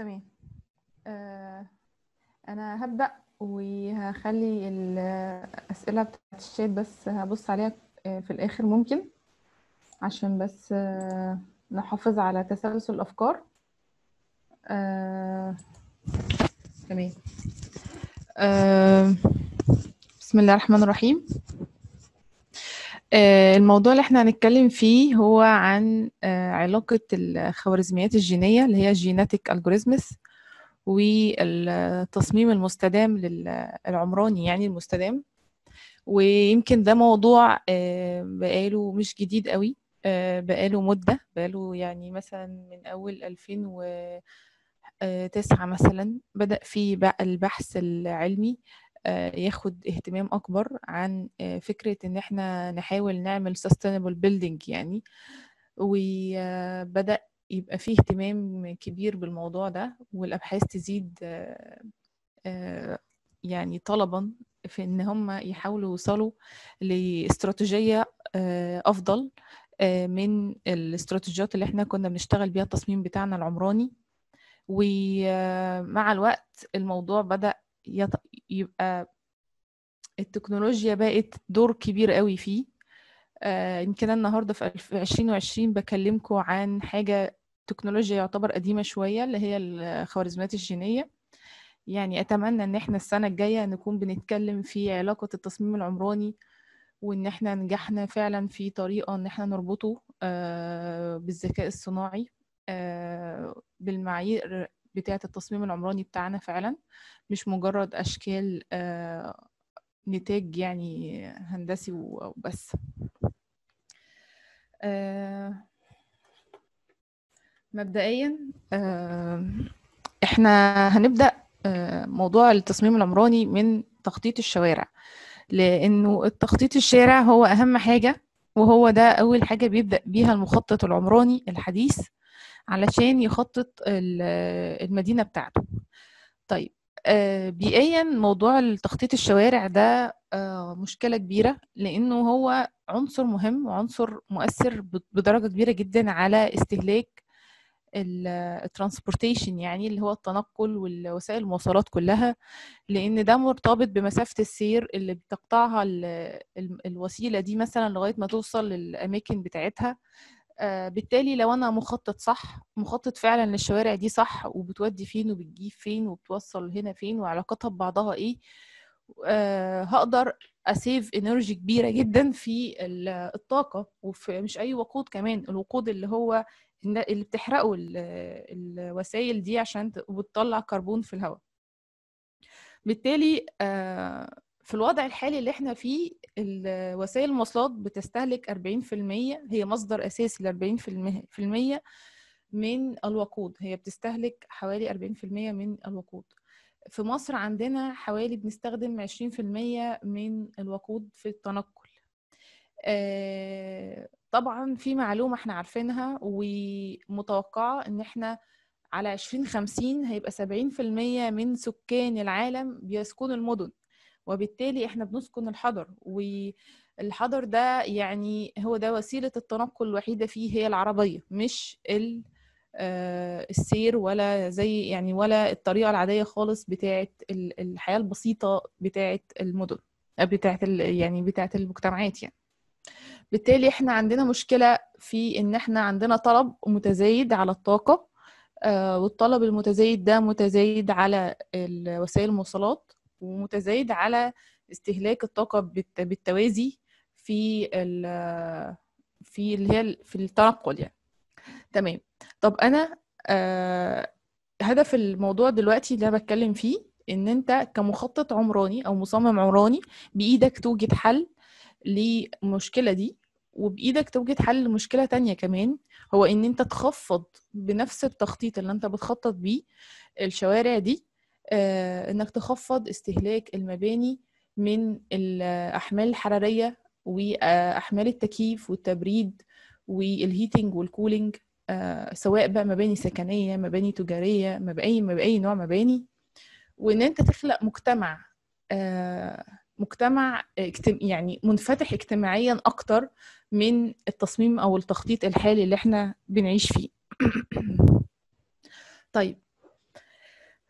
تمام آه انا هبدأ وهخلي الأسئلة بتاعت الشات بس هبص عليها آه، في الآخر ممكن عشان بس آه، نحافظ على تسلسل الأفكار آه، تمام آه، بسم الله الرحمن الرحيم آه، الموضوع اللي احنا هنتكلم فيه هو عن آه، علاقة الخوارزميات الجينية اللي هي جيناتيك الجوريزمز والتصميم المستدام للعمراني يعني المستدام ويمكن ده موضوع آه، بقاله مش جديد قوي آه، بقاله مدة بقاله يعني مثلا من أول 2009 مثلا بدأ فيه بقى البحث العلمي آه، ياخد اهتمام أكبر عن آه، فكرة إن احنا نحاول نعمل sustainable building يعني وبدأ يبقى فيه اهتمام كبير بالموضوع ده والأبحاث تزيد آه، آه، يعني طلبا في ان هم يحاولوا يوصلوا لاستراتيجية آه، افضل آه، من الاستراتيجيات اللي احنا كنا بنشتغل بيها التصميم بتاعنا العمراني ومع الوقت الموضوع بدأ يط- يبقى التكنولوجيا بقت دور كبير قوي فيه آه، يمكن أنا النهارده في الف- 2020 بكلمكم عن حاجة تكنولوجيا يعتبر قديمة شوية اللي هي الخوارزميات الجينية يعني أتمنى إن احنا السنة الجاية نكون بنتكلم في علاقة التصميم العمراني وإن احنا نجحنا فعلا في طريقة إن احنا نربطه آه، بالذكاء الصناعي آه، بالمعايير بتاعة التصميم العمراني بتاعنا فعلا مش مجرد أشكال آه، نتاج يعني هندسي وبس آه، مبدئيا آه، احنا هنبدأ آه، موضوع التصميم العمراني من تخطيط الشوارع لأنه التخطيط الشارع هو أهم حاجة وهو ده أول حاجة بيبدأ بيها المخطط العمراني الحديث علشان يخطط ال- المدينة بتاعته طيب آه، بيئيا موضوع التخطيط الشوارع ده آه، مشكلة كبيرة لأنه هو عنصر مهم وعنصر مؤثر ب- بدرجة كبيرة جدا على استهلاك الترانسبورتيشن يعني اللي هو التنقل والوسائل المواصلات كلها لأن ده مرتبط بمسافة السير اللي بتقطعها ال- ال- الوسيلة دي مثلا لغاية ما توصل للأماكن بتاعتها آه، بالتالي لو أنا مخطط صح مخطط فعلا للشوارع دي صح وبتودي فين وبتجيب فين وبتوصل هنا فين وعلاقتها ببعضها إيه آه، هقدر اسيف انرجي كبيره جدا في ال- الطاقه وفي مش اي وقود كمان الوقود اللي هو الن- اللي بتحرقه ال- الوسائل دي عشان ت- وبتطلع كربون في الهواء بالتالي آه، في الوضع الحالي اللي احنا فيه ال- وسائل المواصلات بتستهلك 40% هي مصدر اساسي ل 40% من الوقود هي بتستهلك حوالي 40% من الوقود في مصر عندنا حوالي بنستخدم 20% من الوقود في التنقل آه، طبعا في معلومة احنا عارفينها ومتوقعة ان احنا على 2050 هيبقى 70% من سكان العالم بيسكنوا المدن وبالتالي احنا بنسكن الحضر والحضر ده يعني هو ده وسيلة التنقل الوحيدة فيه هي العربية مش ال آه، السير ولا زي يعني ولا الطريقة العادية خالص بتاعة ال- الحياة البسيطة بتاعة المدن آه، بتاعة ال- يعني بتاعة المجتمعات يعني بالتالي احنا عندنا مشكلة في ان احنا عندنا طلب متزايد على الطاقة آه، والطلب المتزايد ده متزايد على ال- وسائل المواصلات ومتزايد على استهلاك الطاقة بالت- بالتوازي في ال- في اللي هي ال- في التنقل يعني تمام طب انا آه هدف الموضوع دلوقتي اللي انا بتكلم فيه ان انت كمخطط عمراني او مصمم عمراني بايدك توجد حل للمشكلة دي وبايدك توجد حل لمشكلة تانية كمان هو ان انت تخفض بنفس التخطيط اللي انت بتخطط بيه الشوارع دي آه انك تخفض استهلاك المباني من الاحمال الحرارية واحمال التكييف والتبريد والهيتنج والكولينج آه، سواء بقى مباني سكنية مباني تجارية مباني بأي نوع مباني وإن أنت تخلق مجتمع آه، مجتمع اجتم- يعني منفتح اجتماعيا أكتر من التصميم أو التخطيط الحالي اللي احنا بنعيش فيه طيب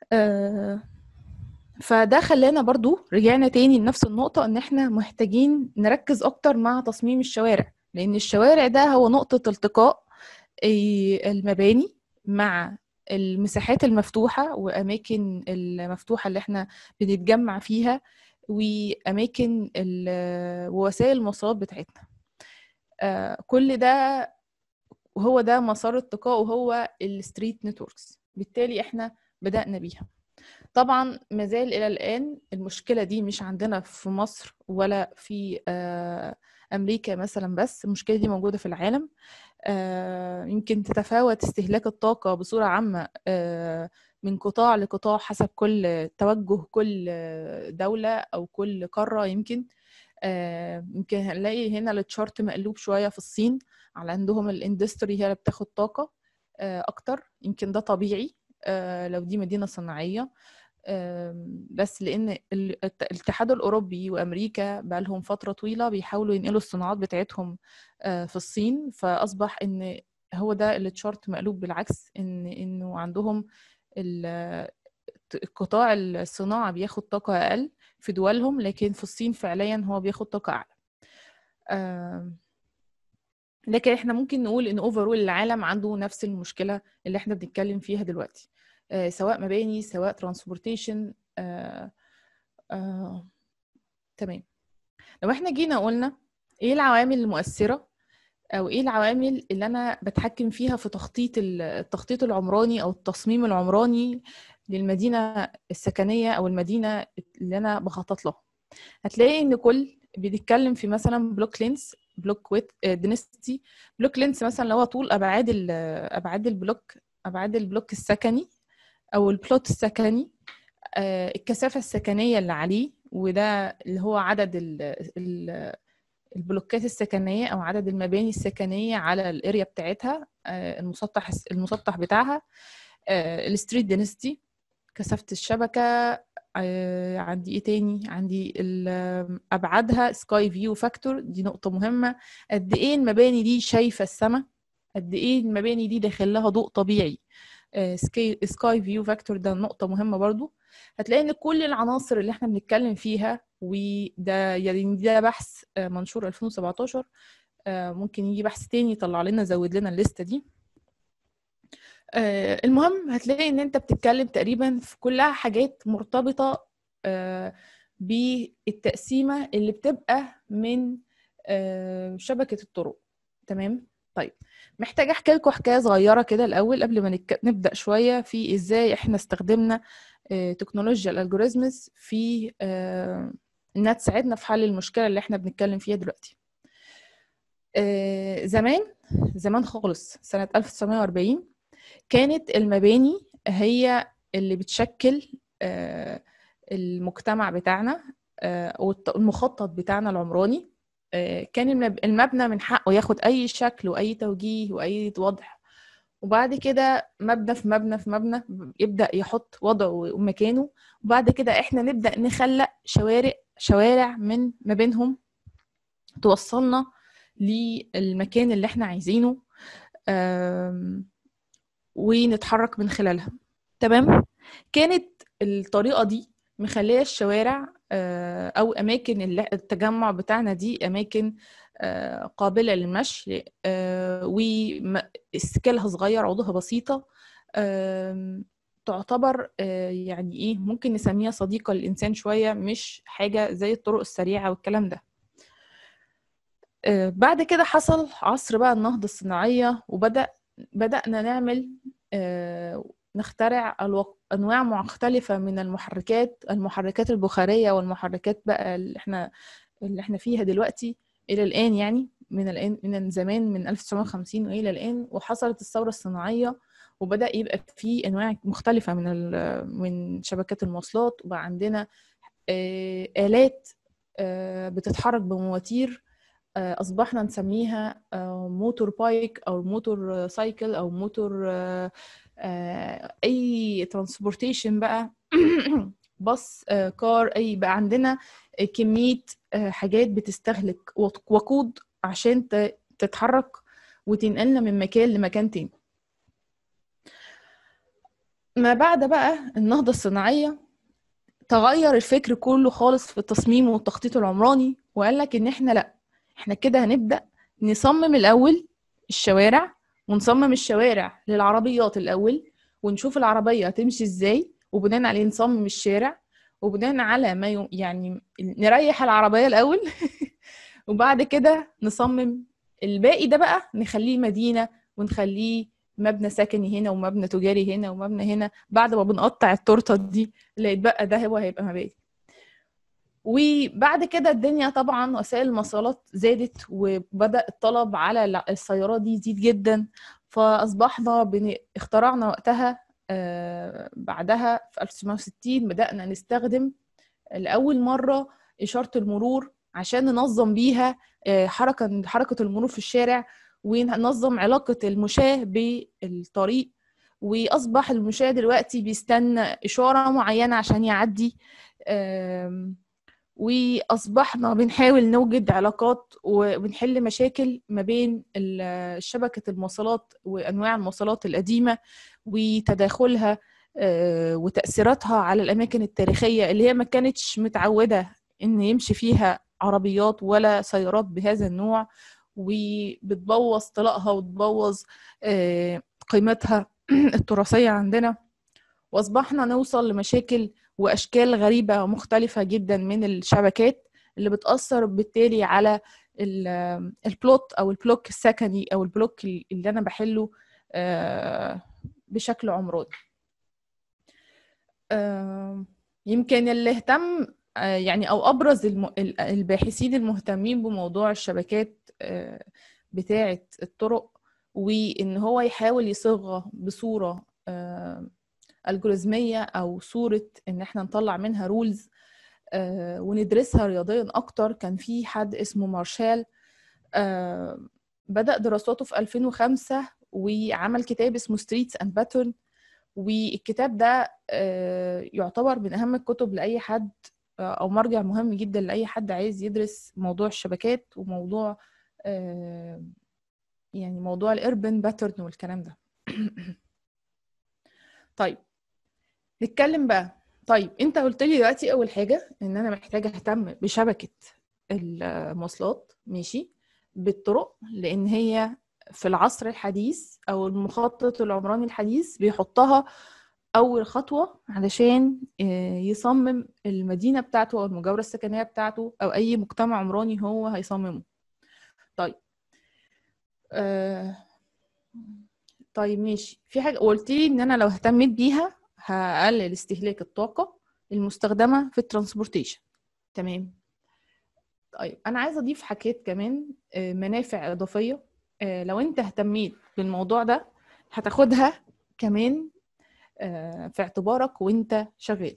آه، فده خلانا برضو رجعنا تاني لنفس النقطة ان احنا محتاجين نركز اكتر مع تصميم الشوارع لان الشوارع ده هو نقطة التقاء آه، المباني مع المساحات المفتوحة وأماكن المفتوحة اللي احنا بنتجمع فيها وأماكن ال- ووسائل المواصلات بتاعتنا آه، كل ده وهو ده مسار التقاء وهو الستريت نتوركس بالتالي احنا بدأنا بيها طبعا مازال إلى الآن المشكلة دي مش عندنا في مصر ولا في آه، أمريكا مثلا بس المشكلة دي موجودة في العالم آه، يمكن تتفاوت استهلاك الطاقة بصورة عامة آه، من قطاع لقطاع حسب كل توجه كل دولة أو كل قارة يمكن آه، يمكن هنلاقي هنا التشارت مقلوب شوية في الصين على عندهم الاندستري هي اللي بتاخد طاقة آه، أكتر يمكن ده طبيعي آه، لو دي مدينة صناعية آم، بس لأن ال- الت- الاتحاد الأوروبي وأمريكا بقالهم فترة طويلة بيحاولوا ينقلوا الصناعات بتاعتهم آه، في الصين فأصبح إن هو ده التشارت مقلوب بالعكس إن إنه عندهم ال- القطاع الصناعة بياخد طاقة أقل في دولهم لكن في الصين فعليا هو بياخد طاقة أعلى آم، لكن احنا ممكن نقول ان اوفرول العالم عنده نفس المشكله اللي احنا بنتكلم فيها دلوقتي آه، سواء مباني سواء ترانسبورتيشن آه آه تمام لو احنا جينا قلنا ايه العوامل المؤثره او ايه العوامل اللي انا بتحكم فيها في تخطيط ال- التخطيط العمراني او التصميم العمراني للمدينه السكنيه او المدينه اللي انا بخطط لها هتلاقي ان كل بنتكلم في مثلا بلوك لينس بلوك ويت دينستي بلوك لينس مثلا اللي هو طول ابعاد ال- ابعاد البلوك ابعاد البلوك السكني او البلوت السكني آه، الكثافه السكنيه اللي عليه وده اللي هو عدد ال ال البلوكات السكنيه او عدد المباني السكنيه على الاريا بتاعتها آه، المسطح المسطح بتاعها الستريت دينستي كثافه الشبكه آه، عندي ايه تاني عندي ال- ابعادها سكاي فيو فاكتور دي نقطه مهمه قد ايه المباني دي شايفه السماء قد ايه المباني دي داخل لها ضوء طبيعي سكاي فيو فاكتور ده نقطه مهمه برضو هتلاقي ان كل العناصر اللي احنا بنتكلم فيها وده يعني ده بحث آه، منشور 2017 آه، ممكن يجي بحث تاني يطلع لنا يزود لنا الليسته دي آه، المهم هتلاقي ان انت بتتكلم تقريبا في كلها حاجات مرتبطة آه، بالتقسيمة اللي بتبقى من آه، شبكة الطرق تمام طيب محتاجة احكي لكم حكاية صغيرة كده الأول قبل ما نك... نبدأ شوية في ازاي احنا استخدمنا آه، تكنولوجيا الالجوريزمز في آه، انها تساعدنا في حل المشكلة اللي احنا بنتكلم فيها دلوقتي آه، زمان زمان خالص سنة 1940 كانت المباني هي اللي بتشكل آه، المجتمع بتاعنا آه، والمخطط بتاعنا العمراني آه، كان المب- المبنى من حقه ياخد أي شكل وأي توجيه وأي وضع وبعد كده مبنى في مبنى في مبنى يبدأ يحط وضعه ومكانه وبعد كده احنا نبدأ نخلق شوارع شوارع من ما بينهم توصلنا للمكان اللي احنا عايزينه آم، ونتحرك من خلالها تمام كانت الطريقة دي مخلية الشوارع آه، أو أماكن اللي- التجمع بتاعنا دي أماكن آه، قابلة للمشي وسكيلها صغير عضوها بسيطة آم، تعتبر آه، يعني إيه ممكن نسميها صديقة للإنسان شوية مش حاجة زي الطرق السريعة والكلام ده آه، بعد كده حصل عصر بقى النهضة الصناعية وبدأ بدأنا نعمل آه، نخترع الو- أنواع مختلفة من المحركات المحركات البخارية والمحركات بقى اللي احنا اللي احنا فيها دلوقتي إلى الآن يعني من الآن من زمان من 1950 وإلى الآن وحصلت الثورة الصناعية وبدأ يبقى في أنواع مختلفة من ال- من شبكات المواصلات وبقى عندنا آه، آلات آه، بتتحرك بمواتير آه، أصبحنا نسميها آه، موتور بايك أو موتور آه، سايكل أو موتور آه، آه، أي ترانسبورتيشن بقى باص آه، كار أي بقى عندنا كمية آه، حاجات بتستهلك وق- وقود عشان ت- تتحرك وتنقلنا من مكان لمكان تاني ما بعد بقى النهضة الصناعية تغير الفكر كله خالص في التصميم والتخطيط العمراني وقال لك ان احنا لا احنا كده هنبدأ نصمم الاول الشوارع ونصمم الشوارع للعربيات الاول ونشوف العربية هتمشي ازاي وبناء عليه نصمم الشارع وبناء على ما ي... يعني نريح العربية الاول وبعد كده نصمم الباقي ده بقى نخليه مدينة ونخليه مبنى سكني هنا ومبنى تجاري هنا ومبنى هنا بعد ما بنقطع التورته دي اللي يتبقى ده هو هيبقى مباني وبعد كده الدنيا طبعا وسائل المواصلات زادت وبدا الطلب على السيارات دي يزيد جدا فاصبحنا بن... اخترعنا وقتها آه بعدها في 1960 بدانا نستخدم لاول مره اشاره المرور عشان ننظم بيها آه حركه حركه المرور في الشارع وننظم علاقة المشاة بالطريق وأصبح المشاة دلوقتي بيستنى إشارة معينة عشان يعدي وأصبحنا بنحاول نوجد علاقات وبنحل مشاكل ما بين شبكة المواصلات وأنواع المواصلات القديمة وتداخلها وتأثيراتها على الأماكن التاريخية اللي هي ما كانتش متعودة إن يمشي فيها عربيات ولا سيارات بهذا النوع وبتبوظ طلاقها وتبوظ قيمتها التراثية عندنا وأصبحنا نوصل لمشاكل وأشكال غريبة ومختلفة جدا من الشبكات اللي بتأثر بالتالي على البلوت أو البلوك السكني أو البلوك اللي أنا بحله بشكل عمراني يمكن اللي اهتم يعني او ابرز الباحثين المهتمين بموضوع الشبكات بتاعه الطرق وان هو يحاول يصيغها بصوره الجوريزميه او صوره ان احنا نطلع منها رولز وندرسها رياضيا اكتر كان في حد اسمه مارشال بدا دراساته في 2005 وعمل كتاب اسمه ستريتس اند باترن والكتاب ده يعتبر من اهم الكتب لاي حد او مرجع مهم جدا لاي حد عايز يدرس موضوع الشبكات وموضوع يعني موضوع الاربن باترن والكلام ده طيب نتكلم بقى طيب انت قلت لي دلوقتي اول حاجه ان انا محتاجه اهتم بشبكه المواصلات ماشي بالطرق لان هي في العصر الحديث او المخطط العمراني الحديث بيحطها أول خطوة علشان يصمم المدينة بتاعته أو المجاورة السكنية بتاعته أو أي مجتمع عمراني هو هيصممه طيب آه طيب ماشي في حاجة قلت لي إن أنا لو اهتميت بيها هقلل استهلاك الطاقة المستخدمة في الترانسبورتيشن تمام طيب أنا عايزة أضيف حاجات كمان منافع إضافية لو أنت اهتميت بالموضوع ده هتاخدها كمان في اعتبارك وانت شغال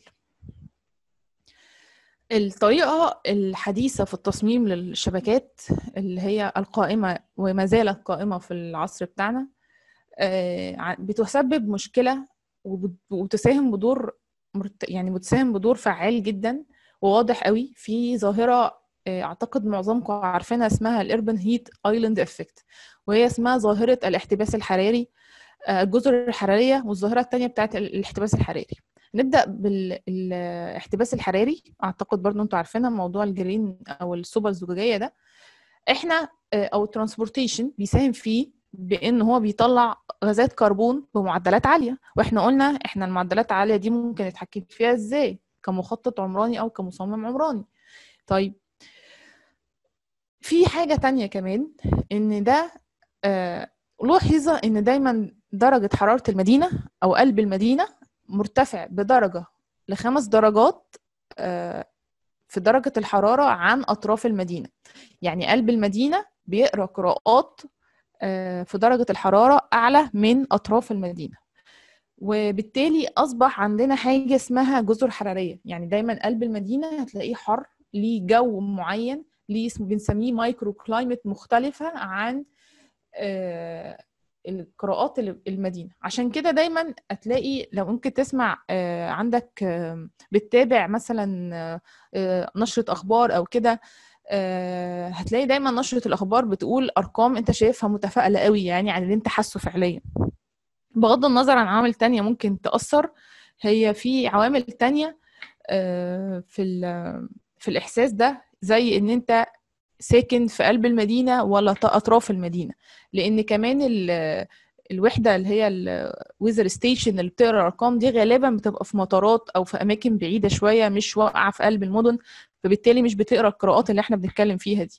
الطريقة الحديثة في التصميم للشبكات اللي هي القائمة وما زالت قائمة في العصر بتاعنا بتسبب مشكلة وتساهم بدور يعني بتساهم بدور فعال جدا وواضح قوي في ظاهرة اعتقد معظمكم عارفينها اسمها الاربن هيت ايلاند افكت وهي اسمها ظاهرة الاحتباس الحراري الجزر الحرارية والظاهرة التانية بتاعت الاحتباس الحراري نبدأ بالاحتباس الحراري أعتقد برضو أنتوا عارفينها موضوع الجرين أو الصوبة الزجاجية ده إحنا أو الترانسبورتيشن بيساهم فيه بأن هو بيطلع غازات كربون بمعدلات عالية وإحنا قلنا إحنا المعدلات العالية دي ممكن نتحكم فيها إزاي كمخطط عمراني أو كمصمم عمراني طيب في حاجة تانية كمان إن ده آه لوحظ ان دايما درجة حرارة المدينة او قلب المدينة مرتفع بدرجة لخمس درجات في درجة الحرارة عن أطراف المدينة يعني قلب المدينة بيقرأ قراءات في درجة الحرارة أعلى من أطراف المدينة وبالتالي أصبح عندنا حاجة اسمها جزر حرارية يعني دايما قلب المدينة هتلاقيه حر ليه جو معين ليه بنسميه مايكرو كلايمت مختلفة عن القراءات المدينة عشان كده دايما هتلاقي لو ممكن تسمع عندك بتتابع مثلا نشرة أخبار أو كده هتلاقي دايما نشرة الأخبار بتقول أرقام أنت شايفها متفائلة قوي يعني عن اللي أنت حاسه فعليا بغض النظر عن عوامل تانية ممكن تأثر هي في عوامل تانية في في الإحساس ده زي إن أنت ساكن في قلب المدينة ولا أطراف المدينة لأن كمان الوحدة اللي هي الويزر ستيشن اللي بتقرا الأرقام دي غالبا بتبقى في مطارات أو في أماكن بعيدة شوية مش واقعة في قلب المدن فبالتالي مش بتقرا القراءات اللي احنا بنتكلم فيها دي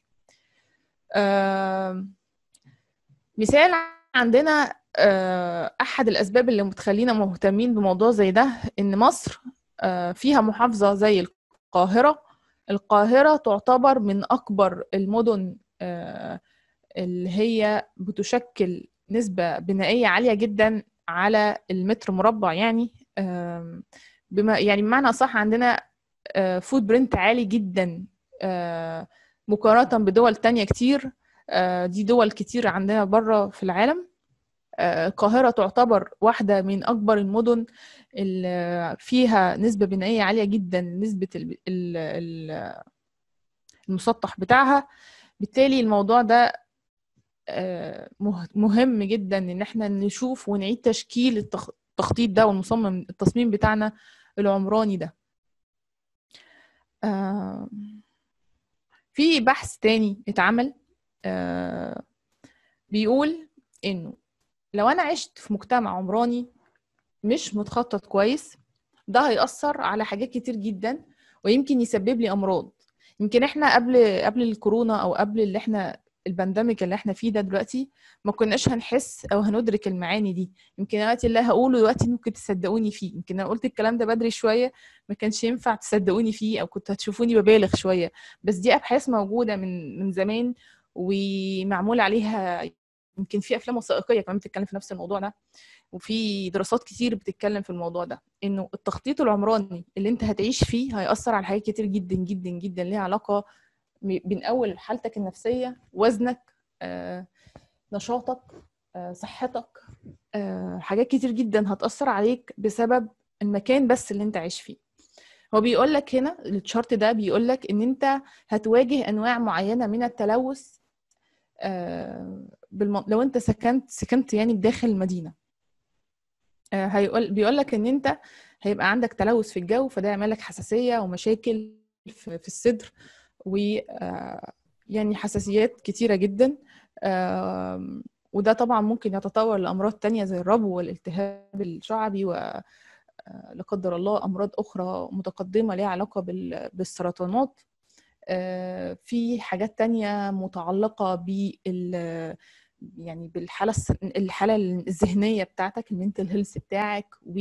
مثال عندنا احد الاسباب اللي بتخلينا مهتمين بموضوع زي ده ان مصر فيها محافظه زي القاهره القاهره تعتبر من اكبر المدن اللي هي بتشكل نسبه بنائيه عاليه جدا على المتر مربع يعني بما يعني بمعنى صح عندنا فود برنت عالي جدا مقارنه بدول تانية كتير دي دول كتير عندنا بره في العالم القاهرة تعتبر واحدة من أكبر المدن اللي فيها نسبة بنائية عالية جدا نسبة المسطح بتاعها بالتالي الموضوع ده مهم جدا ان احنا نشوف ونعيد تشكيل التخطيط ده والمصمم التصميم بتاعنا العمراني ده في بحث تاني اتعمل بيقول انه لو انا عشت في مجتمع عمراني مش متخطط كويس ده هيأثر على حاجات كتير جدا ويمكن يسبب لي امراض يمكن احنا قبل قبل الكورونا او قبل اللي احنا البانديميك اللي احنا فيه ده دلوقتي ما كناش هنحس او هندرك المعاني دي يمكن دلوقتي اللي هقوله دلوقتي ممكن تصدقوني فيه يمكن انا قلت الكلام ده بدري شويه ما كانش ينفع تصدقوني فيه او كنت هتشوفوني ببالغ شويه بس دي ابحاث موجوده من من زمان ومعمول عليها يمكن في افلام وثائقيه كمان بتتكلم في نفس الموضوع ده وفي دراسات كتير بتتكلم في الموضوع ده انه التخطيط العمراني اللي انت هتعيش فيه هيأثر على حاجات كتير جدا جدا جدا ليها علاقه من اول حالتك النفسيه وزنك آه، نشاطك آه، صحتك آه، حاجات كتير جدا هتأثر عليك بسبب المكان بس اللي انت عايش فيه هو بيقول لك هنا الشارت ده بيقول لك ان انت هتواجه انواع معينه من التلوث بالم... لو انت سكنت سكنت يعني بداخل المدينه هيقول بيقول لك ان انت هيبقى عندك تلوث في الجو فده يعمل لك حساسيه ومشاكل في الصدر و يعني حساسيات كتيره جدا وده طبعا ممكن يتطور لامراض تانية زي الربو والالتهاب الشعبي و لا قدر الله امراض اخرى متقدمه ليها علاقه بالسرطانات في حاجات تانية متعلقه بال يعني بالحاله الحاله الذهنيه بتاعتك المنتل هيلث بتاعك و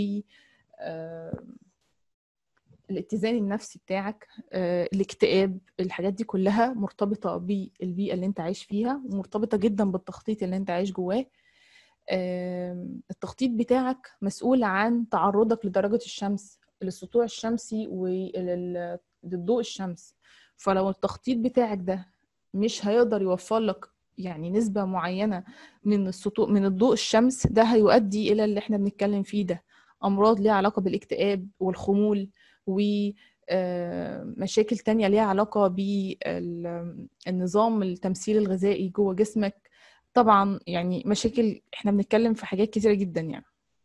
الاتزان النفسي بتاعك الاكتئاب الحاجات دي كلها مرتبطه بالبيئه اللي انت عايش فيها ومرتبطه جدا بالتخطيط اللي انت عايش جواه التخطيط بتاعك مسؤول عن تعرضك لدرجه الشمس للسطوع الشمسي وللضوء الشمس فلو التخطيط بتاعك ده مش هيقدر يوفر لك يعني نسبة معينة من السطوع من الضوء الشمس ده هيؤدي إلى اللي احنا بنتكلم فيه ده أمراض ليها علاقة بالاكتئاب والخمول ومشاكل تانية ليها علاقة بالنظام التمثيل الغذائي جوه جسمك طبعا يعني مشاكل احنا بنتكلم في حاجات كتيرة جدا يعني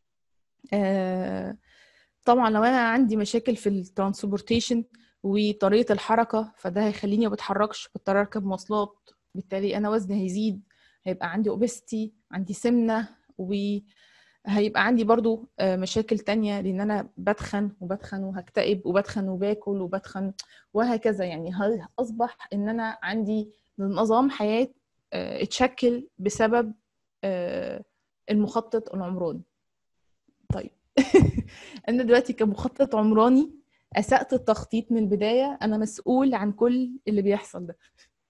طبعا لو انا عندي مشاكل في الترانسبورتيشن وطريقة الحركة فده هيخليني ما بتحركش بضطر اركب مواصلات بالتالي انا وزني هيزيد هيبقى عندي اوبستي عندي سمنة وهيبقى عندي برضو مشاكل تانية لان انا بدخن وبدخن وهكتئب وبدخن وباكل وبدخن وهكذا يعني اصبح ان انا عندي نظام حياة اتشكل بسبب المخطط العمراني طيب انا دلوقتي كمخطط عمراني اسأت التخطيط من البداية انا مسؤول عن كل اللي بيحصل ده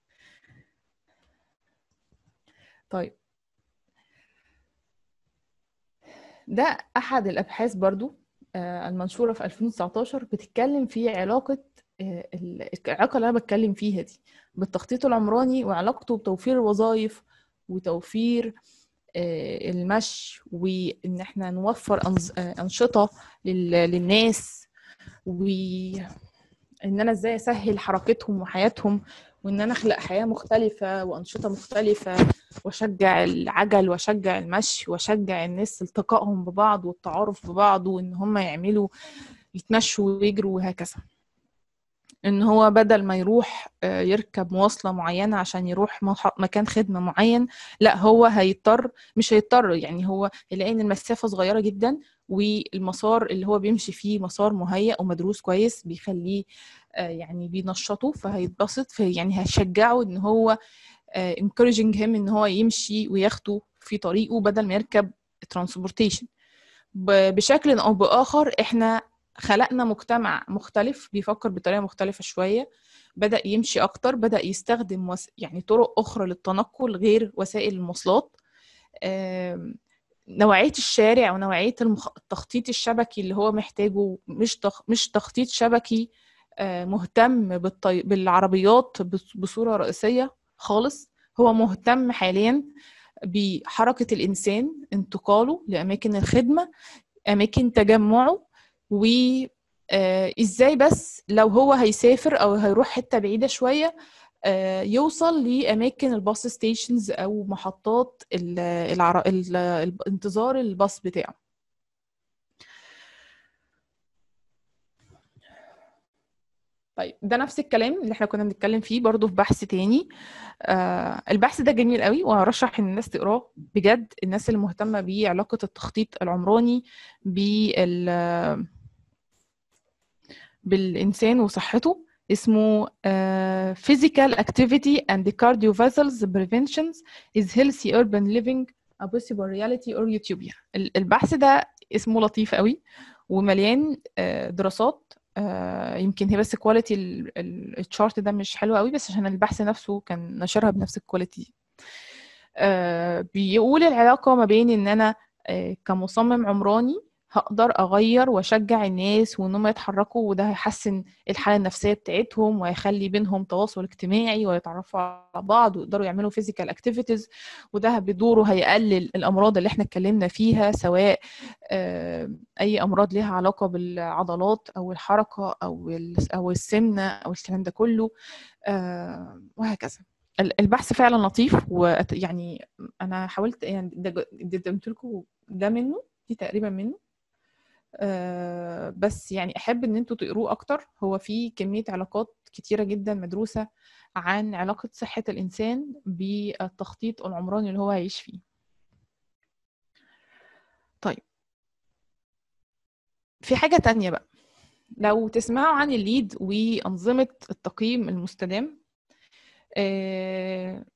طيب ده احد الابحاث برضو المنشورة في 2019 بتتكلم في علاقة العلاقة اللي انا بتكلم فيها دي بالتخطيط العمراني وعلاقته بتوفير الوظائف وتوفير المشي وان احنا نوفر انشطه للناس وان انا ازاي اسهل حركتهم وحياتهم وان انا اخلق حياه مختلفه وانشطه مختلفه واشجع العجل واشجع المشي واشجع الناس التقائهم ببعض والتعارف ببعض وان هم يعملوا يتمشوا ويجروا وهكذا ان هو بدل ما يروح يركب مواصله معينه عشان يروح مكان خدمه معين لا هو هيضطر مش هيضطر يعني هو يلاقي ان المسافه صغيره جدا والمسار اللي هو بيمشي فيه مسار مهيأ ومدروس كويس بيخليه يعني بينشطه فهيتبسط في يعني هشجعه ان هو encouraging him ان هو يمشي وياخده في طريقه بدل ما يركب ترانسبورتيشن بشكل او باخر احنا خلقنا مجتمع مختلف بيفكر بطريقه مختلفه شويه بدا يمشي اكتر بدا يستخدم وس... يعني طرق اخرى للتنقل غير وسائل المواصلات نوعيه الشارع ونوعيه المخ... التخطيط الشبكي اللي هو محتاجه مش تخ... مش تخطيط شبكي مهتم بالطي... بالعربيات بصوره رئيسيه خالص هو مهتم حاليا بحركه الانسان انتقاله لاماكن الخدمه اماكن تجمعه وازاي بس لو هو هيسافر او هيروح حته بعيده شويه يوصل لاماكن الباص ستيشنز او محطات العر... الانتظار الباص بتاعه طيب ده نفس الكلام اللي احنا كنا بنتكلم فيه برضو في بحث تاني آه البحث ده جميل قوي وهرشح ان الناس تقراه بجد الناس اللي مهتمه بعلاقه التخطيط العمراني بال بالإنسان وصحته اسمه uh, Physical Activity and Cardiovascular Preventions is Healthy Urban Living a Possible Reality or Utopia البحث ده اسمه لطيف قوي ومليان uh, دراسات uh, يمكن هي بس كواليتي الشارت ده مش حلو قوي بس عشان البحث نفسه كان نشرها بنفس الكواليتي بيقول العلاقة ما بين ان انا كمصمم عمراني هقدر اغير واشجع الناس وانهم يتحركوا وده هيحسن الحاله النفسيه بتاعتهم وهيخلي بينهم تواصل اجتماعي ويتعرفوا على بعض ويقدروا يعملوا فيزيكال اكتيفيتيز وده بدوره هيقلل الامراض اللي احنا اتكلمنا فيها سواء اي امراض ليها علاقه بالعضلات او الحركه او او السمنه او الكلام ده كله وهكذا البحث فعلا لطيف ويعني انا حاولت يعني قدمت لكم ده منه دي تقريبا منه أه بس يعني احب ان انتوا تقروه اكتر هو في كميه علاقات كتيره جدا مدروسه عن علاقه صحه الانسان بالتخطيط العمراني اللي هو هيعيش فيه طيب في حاجه تانية بقى لو تسمعوا عن الليد وانظمه التقييم المستدام أه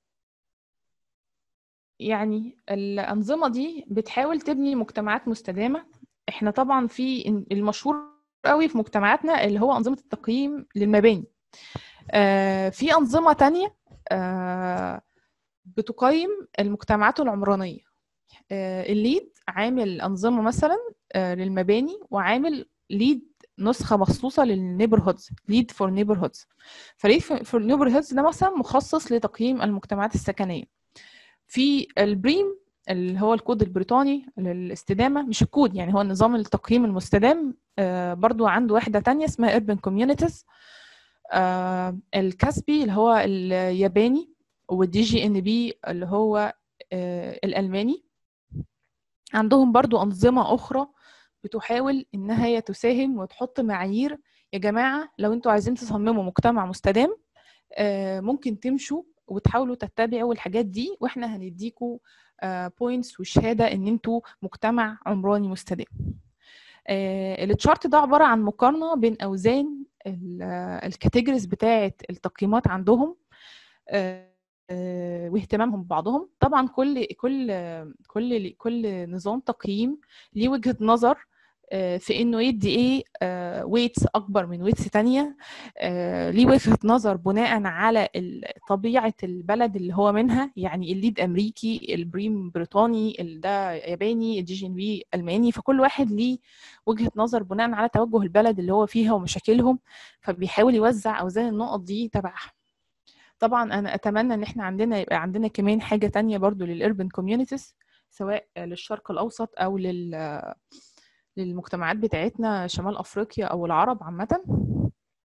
يعني الأنظمة دي بتحاول تبني مجتمعات مستدامة احنا طبعا في المشهور قوي في مجتمعاتنا اللي هو أنظمة التقييم للمباني آه في أنظمة تانية آه بتقيم المجتمعات العمرانية آه الليد عامل أنظمة مثلا آه للمباني وعامل ليد نسخة مخصوصة للنيبر هودز ليد فور نيبر هودز فليد فور نيبر هودز ده مثلا مخصص لتقييم المجتمعات السكنية في البريم اللي هو الكود البريطاني للاستدامة مش الكود يعني هو نظام التقييم المستدام آه برضو عنده واحدة تانية اسمها urban communities آه الكاسبي اللي هو الياباني والدي جي ان بي اللي هو آه الألماني عندهم برضو أنظمة أخرى بتحاول إنها هي تساهم وتحط معايير يا جماعة لو انتوا عايزين تصمموا مجتمع مستدام ممكن تمشوا وتحاولوا تتبعوا الحاجات دي واحنا هنديكوا بوينتس uh, وشهاده ان انتوا مجتمع عمراني مستدام. uh, التشارت ده عباره عن مقارنه بين اوزان الكاتيجوريز بتاعه التقييمات عندهم uh, واهتمامهم ببعضهم طبعا كل كل كل كل نظام تقييم ليه وجهه نظر في انه يدي ايه ويتس اكبر من ويتس تانية ليه وجهه نظر بناء على طبيعه البلد اللي هو منها يعني الليد امريكي البريم بريطاني ده ياباني الجي جي ان بي الماني فكل واحد ليه وجهه نظر بناء على توجه البلد اللي هو فيها ومشاكلهم فبيحاول يوزع اوزان النقط دي تبعها طبعا انا اتمنى ان احنا عندنا يبقى عندنا كمان حاجه تانية برضو للاربن كوميونيتيز سواء للشرق الاوسط او لل للمجتمعات بتاعتنا شمال افريقيا او العرب عامه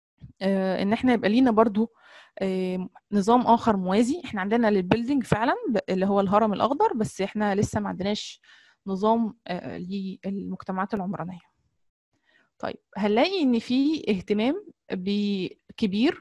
آه، ان احنا يبقى لينا برضو آه، نظام اخر موازي احنا عندنا للبيلدينج فعلا اللي هو الهرم الاخضر بس احنا لسه ما عندناش نظام آه، للمجتمعات العمرانيه طيب هنلاقي ان في اهتمام كبير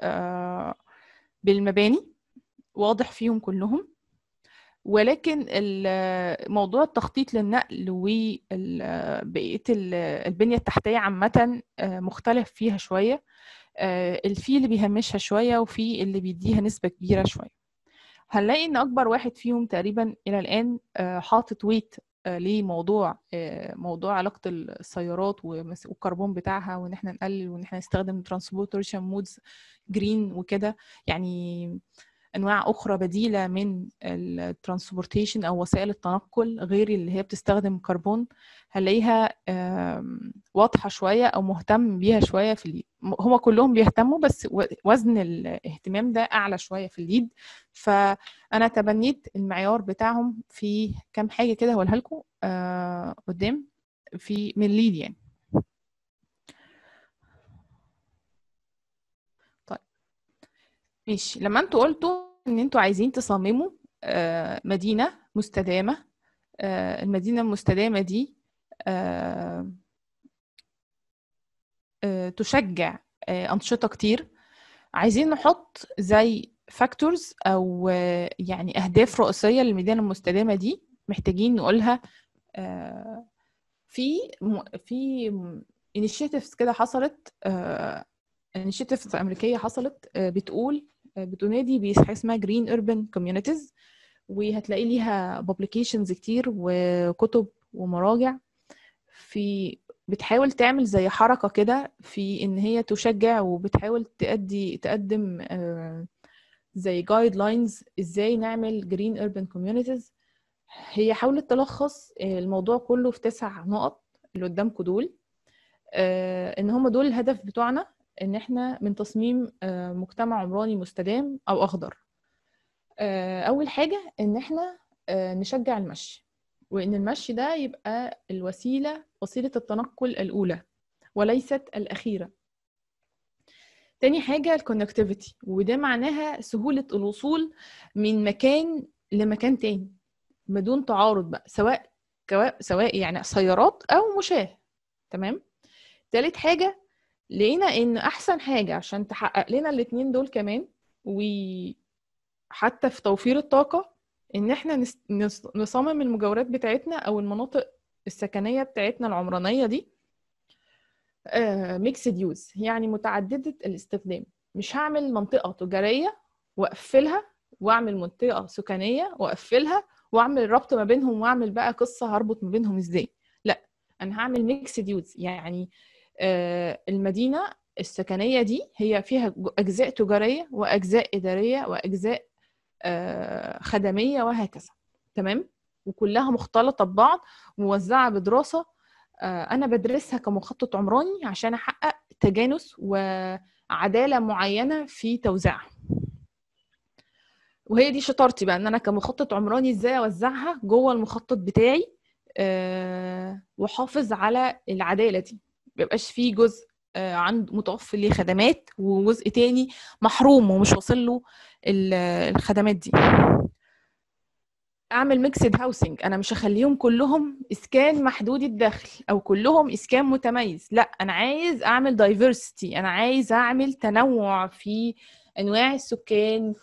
بالمباني واضح فيهم كلهم ولكن موضوع التخطيط للنقل وبقيه البنيه التحتيه عامه مختلف فيها شويه آه، في اللي بيهمشها شويه وفي اللي بيديها نسبه كبيره شويه هنلاقي ان اكبر واحد فيهم تقريبا الى الان آه، حاطط ويت آه، لموضوع موضوع علاقه السيارات والكربون بتاعها وان احنا نقلل وان احنا نستخدم ترانسبورتيشن مودز جرين وكده يعني انواع اخرى بديله من الترانسبورتيشن او وسائل التنقل غير اللي هي بتستخدم كربون هنلاقيها واضحه شويه او مهتم بيها شويه في الليد هما كلهم بيهتموا بس وزن الاهتمام ده اعلى شويه في الليد فانا تبنيت المعيار بتاعهم في كام حاجه كده هقولها لكم آه، قدام في من الليد يعني ماشي لما انتوا قلتوا ان انتوا عايزين تصمموا آه، مدينة مستدامة آه، المدينة المستدامة دي آه، تشجع أنشطة كتير عايزين نحط زي فاكتورز أو يعني أهداف رئيسية للمدينة المستدامة دي محتاجين نقولها في في انيشيتيفز كده حصلت انيشيتيفز امريكيه حصلت بتقول بتنادي بحاجه اسمها جرين urban communities وهتلاقي ليها publications كتير وكتب ومراجع في بتحاول تعمل زي حركة كده في إن هي تشجع وبتحاول تأدي تقدم آه، زي جايد لاينز إزاي نعمل جرين urban communities هي حاولت تلخص الموضوع كله في تسع نقط اللي قدامكم دول آه، إن هم دول الهدف بتوعنا ان احنا من تصميم آه، مجتمع عمراني مستدام او اخضر آه، اول حاجه ان احنا آه، نشجع المشي وان المشي ده يبقى الوسيله وسيله التنقل الاولى وليست الاخيره تاني حاجة الكونكتيفيتي وده معناها سهولة الوصول من مكان لمكان تاني بدون تعارض بقى سواء سواء يعني سيارات أو مشاة تمام تالت حاجة لقينا ان احسن حاجه عشان تحقق لنا الاتنين دول كمان وحتى في توفير الطاقه ان احنا نصمم المجاورات بتاعتنا او المناطق السكنيه بتاعتنا العمرانيه دي ميكسد آه، يوز يعني متعدده الاستخدام مش هعمل منطقه تجاريه واقفلها واعمل منطقه سكنيه واقفلها واعمل ربط ما بينهم واعمل بقى قصه هربط ما بينهم ازاي لا انا هعمل ميكسد يوز يعني آه، المدينة السكنية دي هي فيها أجزاء تجارية وأجزاء إدارية وأجزاء آه، خدمية وهكذا تمام وكلها مختلطة ببعض موزعة بدراسة آه، أنا بدرسها كمخطط عمراني عشان أحقق تجانس وعدالة معينة في توزيعها وهي دي شطارتي بقى ان انا كمخطط عمراني ازاي اوزعها جوه المخطط بتاعي أه وحافظ على العداله دي بيبقاش فيه جزء آه، عند متوفر ليه خدمات وجزء تاني محروم ومش واصل له الخدمات دي اعمل ميكسد هاوسنج انا مش هخليهم كلهم اسكان محدود الدخل او كلهم اسكان متميز لا انا عايز اعمل دايفرسيتي انا عايز اعمل تنوع في انواع السكان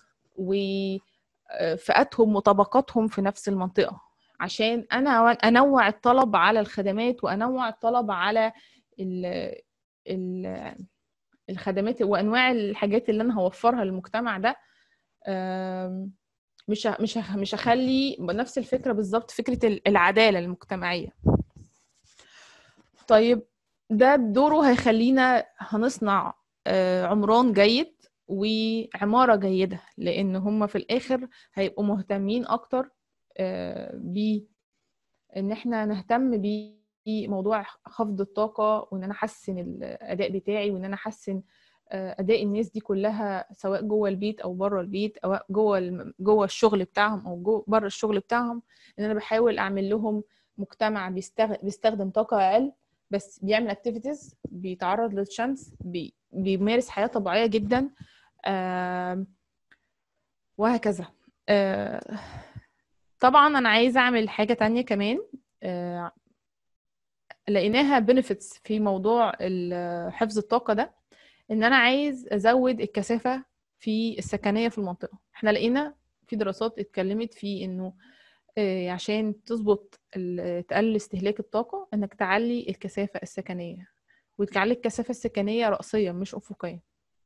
وفئاتهم وطبقاتهم في نفس المنطقه عشان انا انوع الطلب على الخدمات وانوع الطلب على ال ال الخدمات وانواع الحاجات اللي انا هوفرها للمجتمع ده مش مش مش هخلي نفس الفكره بالظبط فكره العداله المجتمعيه طيب ده دوره هيخلينا هنصنع آه، عمران جيد وعماره جيده لان هم في الاخر هيبقوا مهتمين اكتر آه، ب ان احنا نهتم بيه في موضوع خفض الطاقه وان انا احسن الاداء بتاعي وان انا احسن آه، اداء الناس دي كلها سواء جوه البيت او بره البيت او جوه جوه الشغل بتاعهم او جوه بره الشغل بتاعهم ان انا بحاول اعمل لهم مجتمع بيستخدم طاقه اقل بس بيعمل اكتيفيتيز بيتعرض للشمس بي بيمارس حياة طبيعية جدا آه وهكذا آه طبعا انا عايزه اعمل حاجه تانية كمان آه لقيناها بنفيتس في موضوع حفظ الطاقه ده ان انا عايز ازود الكثافه في السكنيه في المنطقه احنا لقينا في دراسات اتكلمت في انه آه عشان تظبط تقلل استهلاك الطاقه انك تعلي الكثافه السكنيه وتعلي الكثافه السكنيه راسيا مش افقيا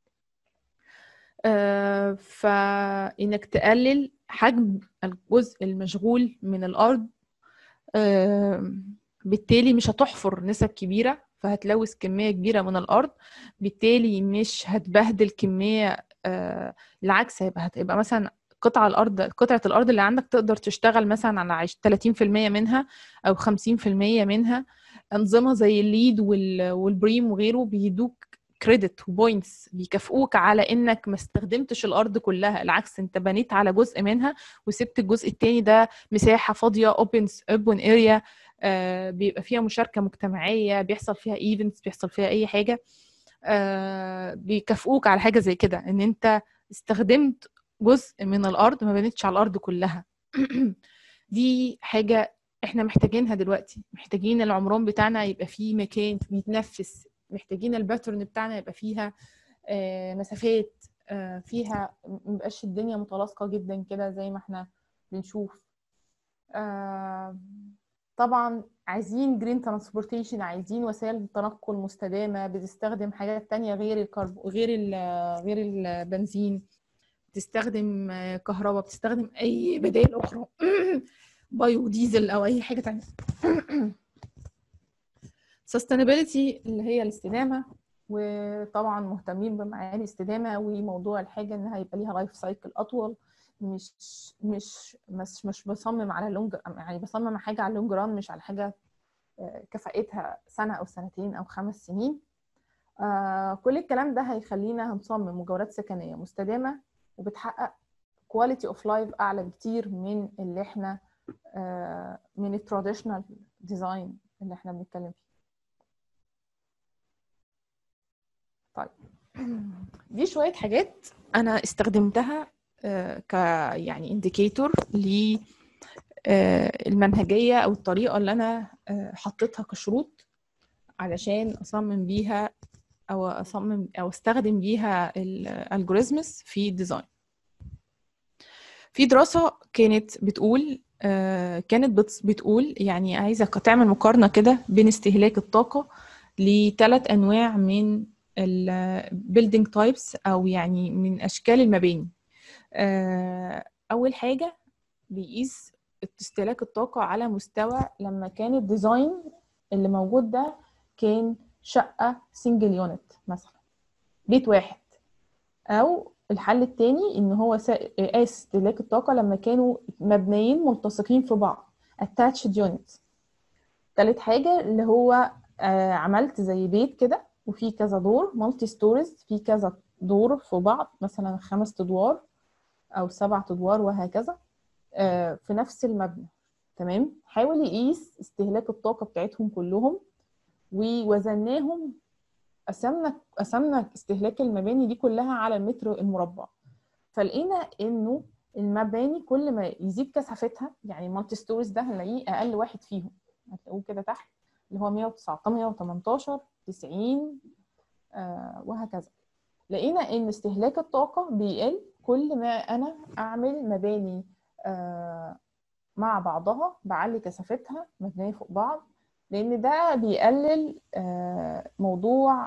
آه فانك تقلل حجم الجزء المشغول من الارض آه بالتالي مش هتحفر نسب كبيره فهتلوث كميه كبيره من الارض بالتالي مش هتبهدل كميه آه العكس هيبقى هتبقى مثلا قطع الارض قطعه الارض اللي عندك تقدر تشتغل مثلا على 30% منها او 50% منها انظمه زي الليد والبريم وغيره بيدوك كريدت وبوينتس بيكافئوك على انك ما استخدمتش الارض كلها العكس انت بنيت على جزء منها وسبت الجزء التاني ده مساحه فاضيه اوبن اوبن اريا بيبقى فيها مشاركه مجتمعيه بيحصل فيها ايفنتس بيحصل فيها اي حاجه آه بيكافئوك على حاجه زي كده ان انت استخدمت جزء من الارض ما بنيتش على الارض كلها دي حاجه احنا محتاجينها دلوقتي محتاجين العمران بتاعنا يبقى فيه مكان بيتنفس محتاجين الباترن بتاعنا يبقى فيها آه مسافات آه فيها مبقاش الدنيا متلاصقة جدا كده زي ما احنا بنشوف آه طبعا عايزين جرين ترانسبورتيشن عايزين وسائل تنقل مستدامة بتستخدم حاجات تانية غير الكرب غير ال غير البنزين بتستخدم كهرباء بتستخدم اي بدائل اخرى بايو ديزل او اي حاجه تانية sustainability اللي هي الاستدامه وطبعا مهتمين بمعاني الاستدامه وموضوع الحاجه انها يبقى ليها لايف سايكل اطول مش مش مش مش بصمم على لونج يعني بصمم حاجه على اللونج ران مش على حاجه كفاءتها سنه او سنتين او خمس سنين آه كل الكلام ده هيخلينا هنصمم مجاورات سكنيه مستدامه وبتحقق كواليتي اوف لايف اعلى بكتير من اللي احنا آه من التراديشنال ديزاين اللي احنا بنتكلم فيه طيب دي شويه حاجات انا استخدمتها آه ك يعني انديكيتور ل المنهجيه او الطريقه اللي انا حطيتها كشروط علشان اصمم بيها او اصمم او استخدم بيها الالجوريزمز في الديزاين في دراسه كانت بتقول كانت بتقول يعني عايزه تعمل مقارنه كده بين استهلاك الطاقه لثلاث انواع من البيلدينج تايبس او يعني من اشكال المباني اول حاجه بيقيس استهلاك الطاقه على مستوى لما كان الديزاين اللي موجود ده كان شقه سنجل يونت مثلا بيت واحد او الحل التاني ان هو قاس استهلاك الطاقه لما كانوا مبنيين ملتصقين في بعض attached units تالت حاجه اللي هو آه عملت زي بيت كده وفي كذا دور مالتي ستوريز في كذا دور في بعض مثلا خمس ادوار او سبع ادوار وهكذا آه في نفس المبنى تمام حاول يقيس استهلاك الطاقه بتاعتهم كلهم ووزناهم قسمنا قسمنا استهلاك المباني دي كلها على المتر المربع فلقينا انه المباني كل ما يزيد كثافتها يعني المالتي ستوريز ده هنلاقيه اقل واحد فيهم هتلاقوه كده تحت اللي هو 119 118 90 آه وهكذا لقينا ان استهلاك الطاقه بيقل كل ما انا اعمل مباني آه مع بعضها بعلي كثافتها مبنيه فوق بعض لان ده بيقلل موضوع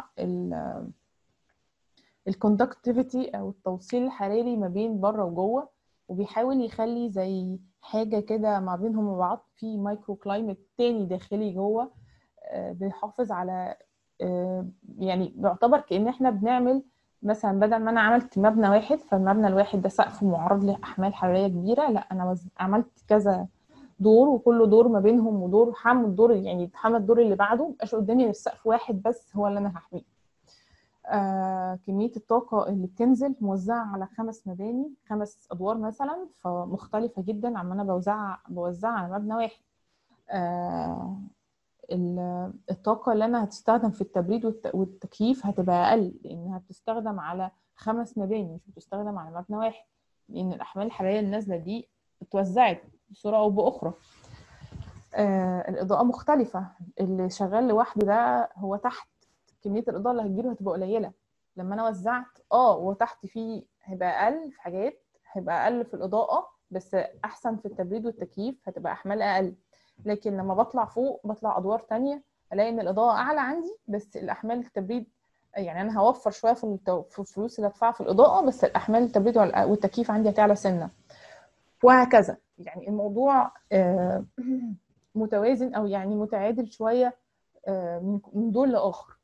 الكوندكتيفيتي او التوصيل الحراري ما بين بره وجوه وبيحاول يخلي زي حاجه كده ما بينهم وبعض في مايكرو كلايمت تاني داخلي جوه بيحافظ على يعني بيعتبر كان احنا بنعمل مثلا بدل ما انا عملت مبنى واحد فالمبنى الواحد ده سقفه معرض لاحمال حراريه كبيره لا انا عملت كذا دور وكل دور ما بينهم ودور حمل الدور يعني حمل الدور اللي بعده مبقاش قدامي غير سقف واحد بس هو اللي انا هحميه آه كميه الطاقه اللي بتنزل موزعه على خمس مباني خمس ادوار مثلا فمختلفه جدا عما انا بوزعها بوزعها على مبنى واحد آه الطاقة اللي أنا هتستخدم في التبريد والتكييف هتبقى أقل لأنها بتستخدم على خمس مباني مش بتستخدم على مبنى واحد لأن الأحمال الحرارية النازلة دي اتوزعت بصورة أو بأخرى آه الإضاءة مختلفة اللي شغال لوحده ده هو تحت كمية الإضاءة اللي هتجيله هتبقى قليلة لما أنا وزعت اه هو تحت فيه هيبقى أقل في حاجات هيبقى أقل في الإضاءة بس أحسن في التبريد والتكييف هتبقى أحمال أقل لكن لما بطلع فوق بطلع ادوار تانية الاقي ان الاضاءه اعلى عندي بس الاحمال التبريد يعني انا هوفر شويه في التو... في الفلوس اللي هدفعها في الاضاءه بس الاحمال التبريد والتكييف عندي هتعلى سنه وهكذا يعني الموضوع متوازن او يعني متعادل شويه من دول لاخر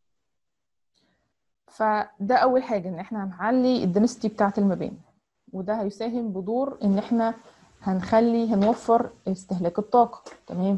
فده اول حاجه ان احنا هنعلي الدنستي بتاعه المباني وده هيساهم بدور ان احنا هنخلي هنوفر استهلاك الطاقة تمام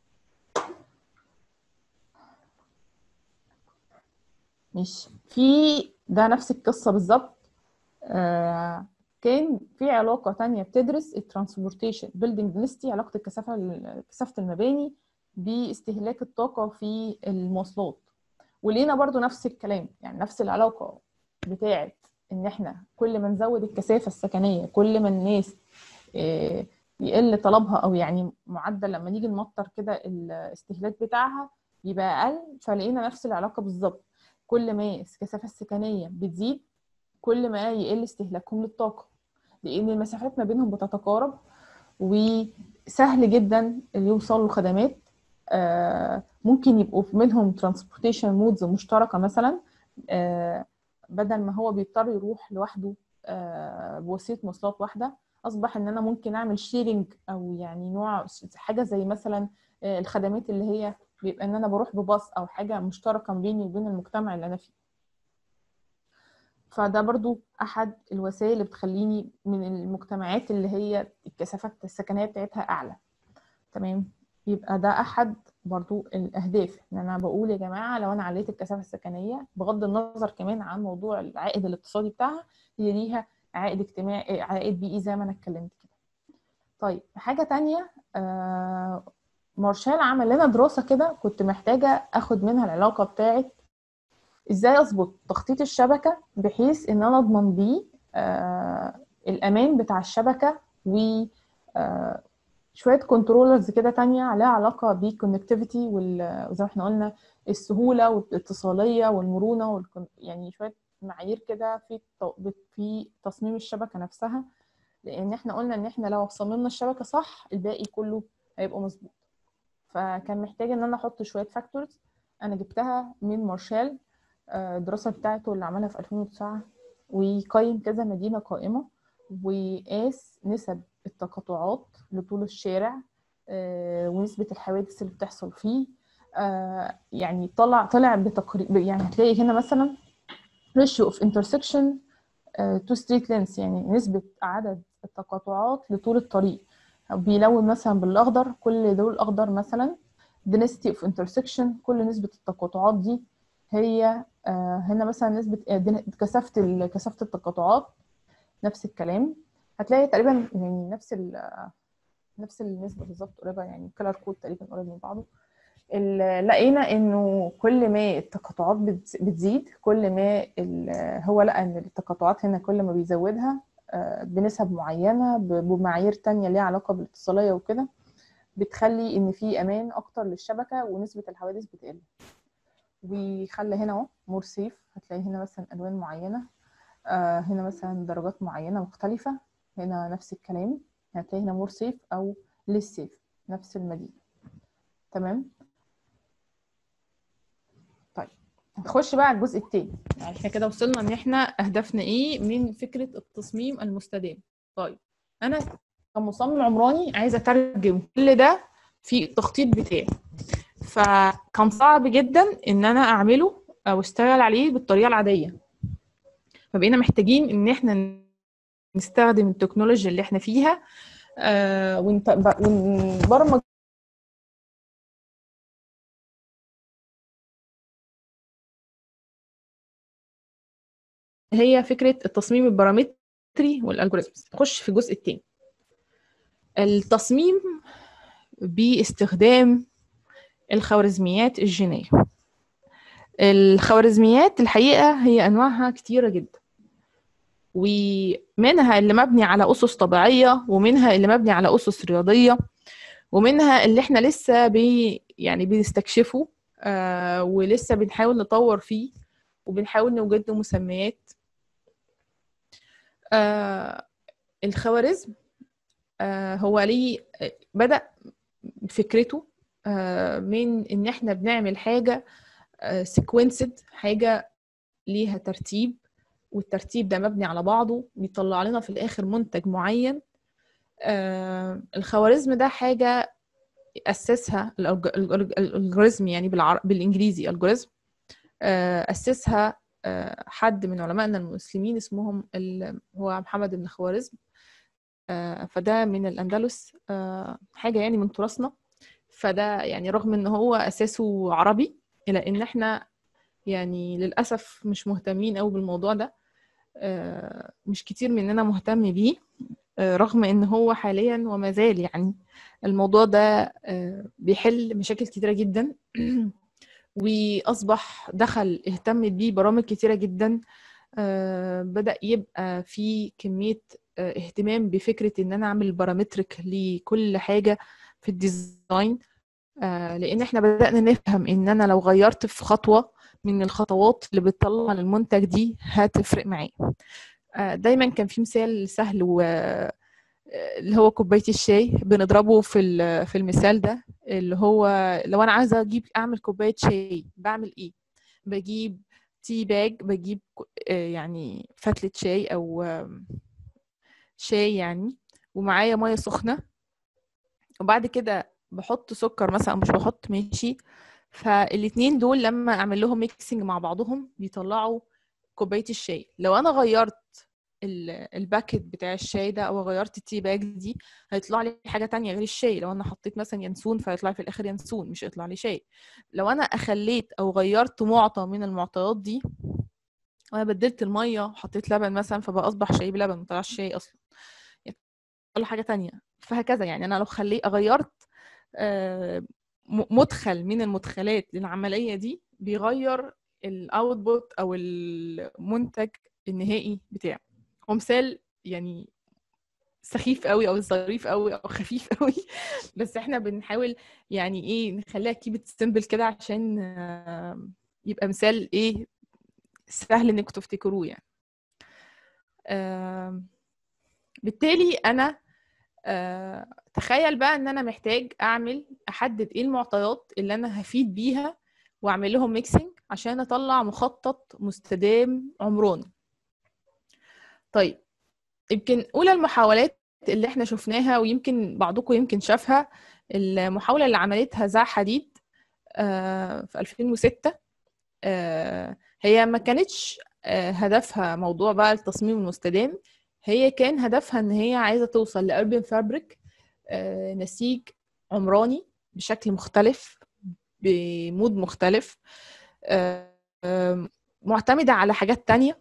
مش في ده نفس القصة بالظبط آه كان في علاقة تانية بتدرس الترانسبورتيشن بيلدينج دينستي علاقة الكثافة كثافة المباني باستهلاك الطاقة في المواصلات ولينا برضو نفس الكلام يعني نفس العلاقة بتاعت ان احنا كل ما نزود الكثافة السكنية كل ما الناس يقل طلبها او يعني معدل لما نيجي نمطر كده الاستهلاك بتاعها يبقى اقل فلقينا نفس العلاقه بالظبط كل ما الكثافه السكنيه بتزيد كل ما يقل استهلاكهم للطاقه لان المسافات ما بينهم بتتقارب وسهل جدا يوصلوا خدمات ممكن يبقوا منهم ترانسبورتيشن مودز مشتركه مثلا بدل ما هو بيضطر يروح لوحده بوسيله مواصلات واحده اصبح ان انا ممكن اعمل شيرنج او يعني نوع حاجه زي مثلا الخدمات اللي هي بيبقى ان انا بروح بباص او حاجه مشتركه بيني وبين المجتمع اللي انا فيه فده برضو احد الوسائل اللي بتخليني من المجتمعات اللي هي الكثافات السكنيه بتاعتها اعلى تمام يبقى ده احد برضو الاهداف ان انا بقول يا جماعه لو انا عليت الكثافه السكنيه بغض النظر كمان عن موضوع العائد الاقتصادي بتاعها هي ليها عائد اجتماعي عائد بيئي زي ما انا اتكلمت كده طيب حاجه تانية آه مارشال عمل لنا دراسه كده كنت محتاجه اخد منها العلاقه بتاعه ازاي اظبط تخطيط الشبكه بحيث ان انا اضمن بيه آه الامان بتاع الشبكه و آه شويه كنترولرز كده تانية عليها علاقه بالكونكتيفيتي وزي ما احنا قلنا السهوله والاتصاليه والمرونه والكن... يعني شويه معايير كده في في تصميم الشبكه نفسها لان احنا قلنا ان احنا لو صممنا الشبكه صح الباقي كله هيبقى مظبوط فكان محتاج ان انا احط شويه فاكتورز انا جبتها من مارشال الدراسه بتاعته اللي عملها في 2009 وقيم كذا مدينه قائمه وقاس نسب التقاطعات لطول الشارع ونسبه الحوادث اللي بتحصل فيه يعني طلع طلع بتقريب يعني هتلاقي هنا مثلا ratio of intersection uh, to street length يعني نسبة عدد التقاطعات لطول الطريق بيلون مثلا بالأخضر كل دول أخضر مثلا density of intersection كل نسبة التقاطعات دي هي uh, هنا مثلا نسبة كثافة كثافة التقاطعات نفس الكلام هتلاقي تقريبا يعني نفس ال نفس النسبة بالظبط قريبة يعني كلر كود تقريبا قريب من بعضه لقينا انه كل ما التقاطعات بتزيد كل ما هو لقى ان التقاطعات هنا كل ما بيزودها بنسب معينه بمعايير تانية ليها علاقه بالاتصاليه وكده بتخلي ان في امان اكتر للشبكه ونسبه الحوادث بتقل وخلى هنا اهو مور سيف هتلاقي هنا مثلا الوان معينه هنا مثلا درجات معينه مختلفه هنا نفس الكلام هتلاقي هنا مور سيف او ليس سيف نفس المدينه تمام نخش بقى على الجزء التاني يعني احنا كده وصلنا ان احنا اهدافنا ايه من فكره التصميم المستدام طيب انا كمصمم عمراني عايزه اترجم كل ده في التخطيط بتاعي فكان صعب جدا ان انا اعمله او اشتغل عليه بالطريقه العاديه فبقينا محتاجين ان احنا نستخدم التكنولوجيا اللي احنا فيها آه ونبرمج هي فكرة التصميم البارامتري والالجوريزمز نخش في الجزء الثاني التصميم باستخدام الخوارزميات الجينية الخوارزميات الحقيقة هي أنواعها كتيرة جدا ومنها اللي مبني على أسس طبيعية ومنها اللي مبني على أسس رياضية ومنها اللي احنا لسه بي يعني بنستكشفه آه ولسه بنحاول نطور فيه وبنحاول نوجد له مسميات آه الخوارزم آه هو ليه بدأ فكرته آه من ان احنا بنعمل حاجة سيكونسد حاجة ليها ترتيب والترتيب ده مبني على بعضه بيطلع لنا في الآخر منتج معين آه الخوارزم ده حاجة أسسها الألجوريزم يعني بالعر... بالإنجليزي ألجوريزم آه أسسها آه حد من علمائنا المسلمين اسمهم ال... هو محمد بن خوارزم آه فده من الأندلس آه حاجة يعني من تراثنا فده يعني رغم ان هو أساسه عربي إلى إن إحنا يعني للأسف مش مهتمين أوي بالموضوع ده آه مش كتير مننا مهتم بيه آه رغم إن هو حاليا وما زال يعني الموضوع ده آه بيحل مشاكل كتيرة جدا وأصبح دخل اهتمت بيه برامج كتيرة جدا بدأ يبقى في كمية اهتمام بفكرة إن أنا أعمل بارامترك لكل حاجة في الديزاين آه لان احنا بدأنا نفهم ان انا لو غيرت في خطوة من الخطوات اللي بتطلع المنتج دي هتفرق معايا آه دايما كان في مثال سهل و اللي هو كوباية الشاي بنضربه في في المثال ده اللي هو لو انا عايزة اجيب اعمل كوباية شاي بعمل ايه بجيب تي باج بجيب يعني فتلة شاي او شاي يعني ومعايا مية سخنة وبعد كده بحط سكر مثلا مش بحط ماشي فالاتنين دول لما اعمل لهم ميكسنج مع بعضهم بيطلعوا كوبايه الشاي لو انا غيرت الباكت بتاع الشاي ده او غيرت التي باج دي هيطلع لي حاجه تانية غير الشاي لو انا حطيت مثلا ينسون فهيطلع في الاخر ينسون مش هيطلع لي شاي لو انا اخليت او غيرت معطى من المعطيات دي وانا بدلت الميه وحطيت لبن مثلا فبقى اصبح شاي بلبن ما طلعش شاي اصلا يعني حاجه تانية فهكذا يعني انا لو خليت غيرت مدخل من المدخلات للعمليه دي بيغير الاوتبوت او المنتج النهائي بتاعه ومثال يعني سخيف قوي او ظريف قوي او خفيف قوي بس احنا بنحاول يعني ايه نخليها كيبت سيمبل كده عشان يبقى مثال ايه سهل انكم تفتكروه يعني بالتالي انا أه تخيل بقى ان انا محتاج اعمل احدد ايه المعطيات اللي انا هفيد بيها واعمل لهم ميكسنج عشان اطلع مخطط مستدام عمراني طيب يمكن اولى المحاولات اللي احنا شفناها ويمكن بعضكم يمكن شافها المحاولة اللي عملتها زع حديد أه في 2006 أه هي ما كانتش هدفها موضوع بقى التصميم المستدام هي كان هدفها ان هي عايزه توصل لاربن فابريك آه نسيج عمراني بشكل مختلف بمود مختلف آه آه معتمده على حاجات تانية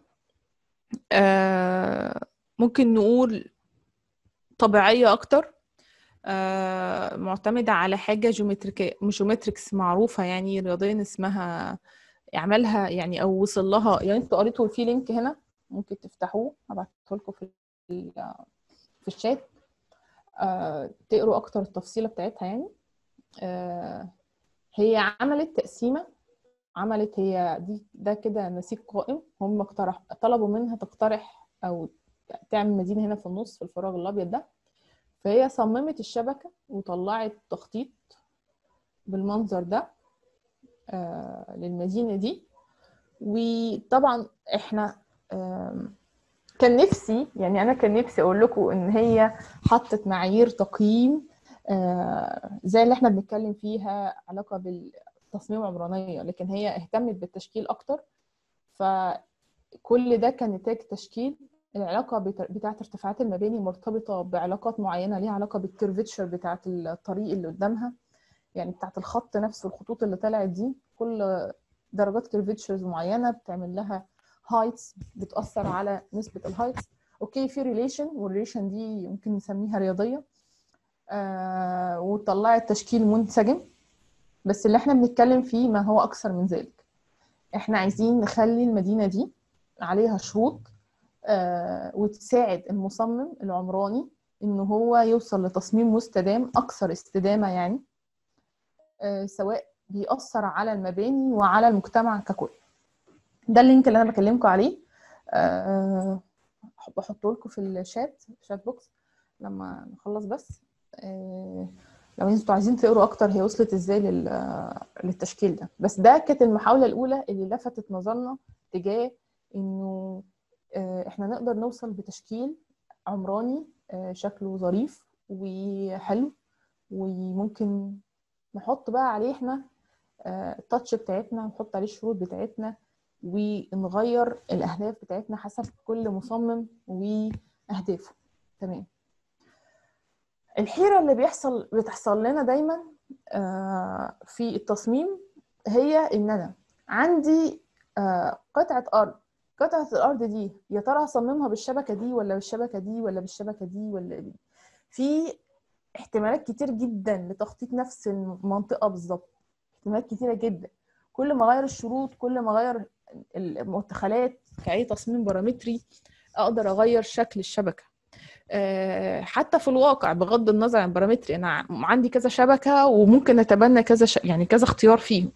ممكن نقول طبيعيه اكتر معتمده على حاجه جيومتريكيه جيومتريكس معروفه يعني رياضيا اسمها اعمالها يعني او وصل لها يعني انتوا قريتوا في لينك هنا ممكن تفتحوه هبعته لكم في في الشات آه، تقروا اكتر التفصيله بتاعتها يعني آه، هي عملت تقسيمه عملت هي دي ده كده نسيج قائم هم اقترح طلبوا منها تقترح او تعمل مدينه هنا في النص في الفراغ الابيض ده فهي صممت الشبكه وطلعت تخطيط بالمنظر ده آه، للمدينه دي وطبعا احنا كان نفسي يعني انا كان نفسي اقول لكم ان هي حطت معايير تقييم زي اللي احنا بنتكلم فيها علاقه بالتصميم العمرانيه لكن هي اهتمت بالتشكيل اكتر فكل ده كان نتاج تشكيل العلاقة بتاعة ارتفاعات المباني مرتبطة بعلاقات معينة ليها علاقة بالكيرفتشر بتاعة الطريق اللي قدامها يعني بتاعة الخط نفسه الخطوط اللي طلعت دي كل درجات كيرفتشرز معينة بتعمل لها هايتس بتأثر على نسبة الهايتس اوكي في ريليشن والريليشن دي يمكن نسميها رياضية آه وطلعت تشكيل منسجم بس اللي احنا بنتكلم فيه ما هو اكثر من ذلك احنا عايزين نخلي المدينه دي عليها شروط آه وتساعد المصمم العمراني ان هو يوصل لتصميم مستدام اكثر استدامه يعني آه سواء بيأثر على المباني وعلى المجتمع ككل ده اللينك اللي انا بكلمكم عليه أه بحطه لكم في الشات الشات بوكس لما نخلص بس أه لو انتوا عايزين تقروا اكتر هي وصلت ازاي للتشكيل ده بس ده كانت المحاوله الاولى اللي لفتت نظرنا تجاه انه أه احنا نقدر نوصل بتشكيل عمراني شكله ظريف وحلو وممكن نحط بقى عليه احنا التاتش بتاعتنا نحط عليه الشروط بتاعتنا ونغير الاهداف بتاعتنا حسب كل مصمم واهدافه تمام الحيره اللي بيحصل بتحصل لنا دايما في التصميم هي ان انا عندي قطعه ارض قطعه الارض دي يا ترى هصممها بالشبكه دي ولا بالشبكه دي ولا بالشبكه دي ولا دي في احتمالات كتير جدا لتخطيط نفس المنطقه بالظبط احتمالات كتيره جدا كل ما اغير الشروط كل ما اغير المدخلات كأي تصميم بارامتري اقدر اغير شكل الشبكه أه حتى في الواقع بغض النظر عن البارامتري انا عندي كذا شبكه وممكن اتبنى كذا ش... يعني كذا اختيار فيهم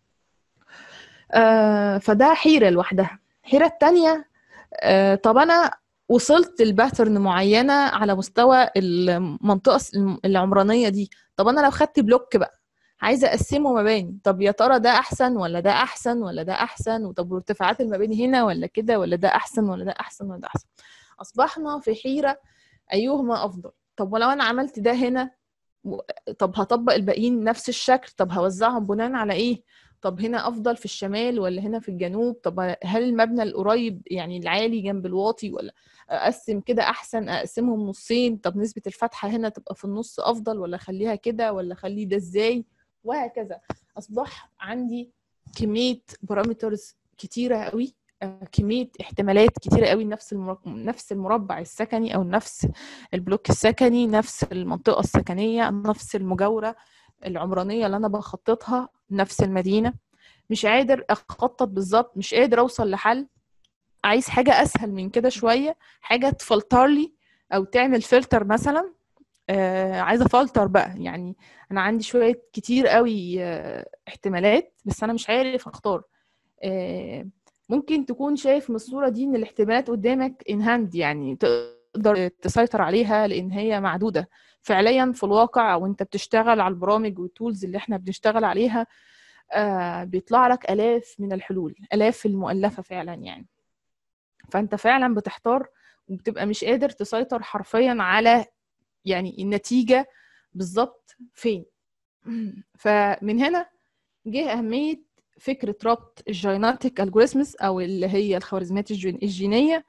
أه فده حيره لوحدها الحيره الثانيه أه طب انا وصلت لباترن معينه على مستوى المنطقه العمرانيه دي طب انا لو خدت بلوك بقى عايزه اقسمه مباني طب يا ترى ده احسن ولا ده احسن ولا ده احسن وطب ارتفاعات المباني هنا ولا كده ولا ده احسن ولا ده احسن ولا ده احسن اصبحنا في حيره ايهما افضل طب ولو انا عملت ده هنا طب هطبق الباقيين نفس الشكل طب هوزعهم بناء على ايه طب هنا افضل في الشمال ولا هنا في الجنوب طب هل المبنى القريب يعني العالي جنب الواطي ولا اقسم كده احسن اقسمهم نصين طب نسبه الفتحه هنا تبقى في النص افضل ولا اخليها كده ولا اخليه ده ازاي وهكذا اصبح عندي كميه بارامترز كتيره قوي كميه احتمالات كتيره قوي نفس نفس المربع السكني او نفس البلوك السكني نفس المنطقه السكنيه نفس المجاوره العمرانيه اللي انا بخططها نفس المدينه مش قادر اخطط بالظبط مش قادر اوصل لحل عايز حاجه اسهل من كده شويه حاجه تفلتر لي او تعمل فلتر مثلا آه عايزه افلتر بقى يعني انا عندي شويه كتير قوي آه احتمالات بس انا مش عارف اختار آه ممكن تكون شايف من الصوره دي ان الاحتمالات قدامك ان هاند يعني تقدر تسيطر عليها لان هي معدوده فعليا في الواقع وانت بتشتغل على البرامج والتولز اللي احنا بنشتغل عليها آه بيطلع لك الاف من الحلول الاف المؤلفه فعلا يعني فانت فعلا بتحتار وبتبقى مش قادر تسيطر حرفيا على يعني النتيجه بالظبط فين فمن هنا جه اهميه فكره ربط الجيناتيك الجوريزمز او اللي هي الخوارزميات الجينيه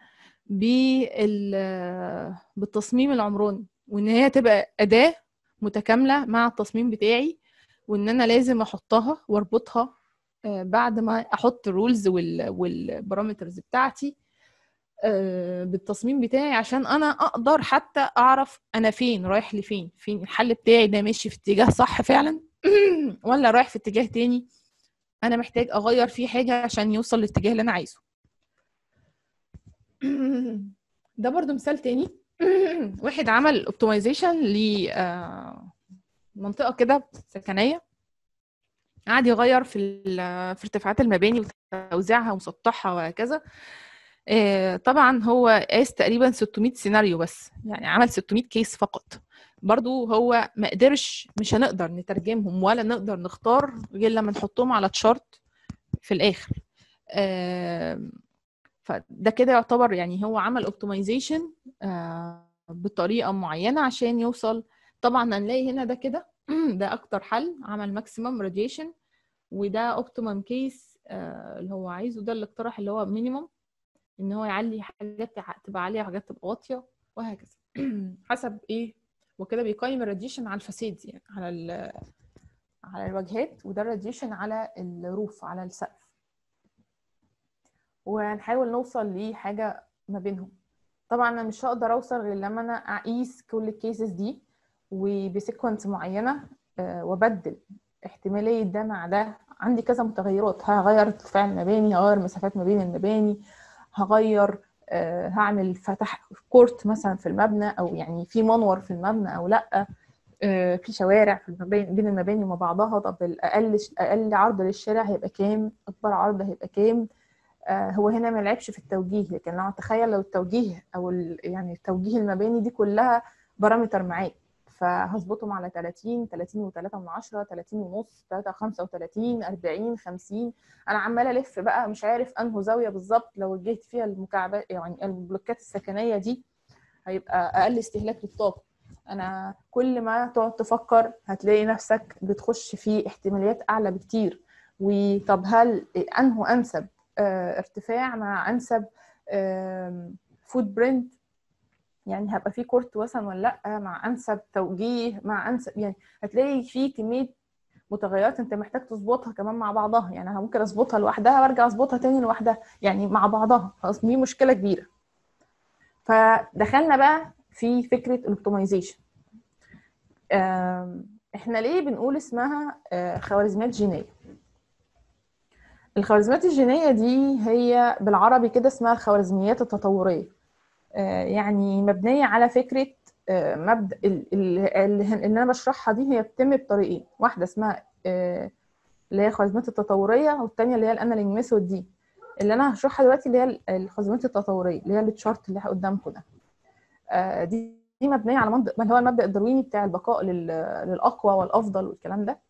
بالتصميم العمراني وان هي تبقى اداه متكامله مع التصميم بتاعي وان انا لازم احطها واربطها بعد ما احط الرولز والبارامترز بتاعتي بالتصميم بتاعي عشان انا اقدر حتى اعرف انا فين رايح لفين فين الحل بتاعي ده ماشي في اتجاه صح فعلا ولا رايح في اتجاه تاني انا محتاج اغير فيه حاجه عشان يوصل للاتجاه اللي انا عايزه ده برضو مثال تاني واحد عمل اوبتمايزيشن لمنطقه كده سكنيه قعد يغير في في ارتفاعات المباني وتوزيعها ومسطحها وهكذا طبعا هو قاس تقريبا 600 سيناريو بس يعني عمل 600 كيس فقط برضو هو ما قدرش مش هنقدر نترجمهم ولا نقدر نختار غير لما نحطهم على تشارت في الاخر فده كده يعتبر يعني هو عمل اوبتمايزيشن بطريقه معينه عشان يوصل طبعا هنلاقي هنا ده كده ده اكتر حل عمل ماكسيمم راديشن وده اوبتيمم كيس اللي هو عايزه ده الاقتراح اللي هو مينيمم ان هو يعلي حاجات تبقى عاليه وحاجات تبقى واطيه وهكذا حسب ايه وكده بيقيم الراديشن على الفساد يعني على على الواجهات وده الراديشن على الروف على السقف وهنحاول نوصل لحاجه ما بينهم طبعا انا مش هقدر اوصل غير لما انا اقيس كل الكيسز دي وبسيكونس معينه وابدل احتماليه ده مع ده عندي كذا متغيرات هغير ارتفاع المباني هغير مسافات ما بين المباني هغير آه، هعمل فتح كورت مثلا في المبنى او يعني في منور في المبنى او لا آه، في شوارع في المباني بين المباني وما بعضها طب الاقل اقل عرض للشارع هيبقى كام اكبر عرض هيبقى كام آه، هو هنا ما لعبش في التوجيه لكن لو تخيل لو التوجيه او يعني توجيه المباني دي كلها بارامتر معاك فهظبطهم على 30 30 و3 من 10 30 ونص 3 35 40 50 انا عماله الف بقى مش عارف انه زاويه بالظبط لو وجهت فيها المكعبات يعني البلوكات السكنيه دي هيبقى اقل استهلاك للطاقه انا كل ما تقعد تفكر هتلاقي نفسك بتخش في احتماليات اعلى بكتير وطب هل انه انسب اه ارتفاع مع انسب اه فود برنت يعني هبقى في كورت مثلا ولا لا مع انسب توجيه مع انسب يعني هتلاقي في كميه متغيرات انت محتاج تظبطها كمان مع بعضها يعني انا ممكن اظبطها لوحدها وارجع اظبطها تاني لوحدها يعني مع بعضها خلاص دي مشكله كبيره فدخلنا بقى في فكره الاوبتمايزيشن احنا ليه بنقول اسمها خوارزميات جينيه الخوارزميات الجينيه دي هي بالعربي كده اسمها الخوارزميات التطوريه يعني مبنيه على فكره مبدا اللي انا بشرحها دي هي بتتم بطريقين واحده اسمها اللي هي الخوارزميات التطوريه والثانيه اللي هي الانالينج ميثود دي اللي انا هشرحها دلوقتي اللي هي الخوارزميات التطوريه اللي هي التشارت اللي قدامكم ده دي دي مبنيه على منطق ما هو المبدا الدارويني بتاع البقاء للاقوى والافضل والكلام ده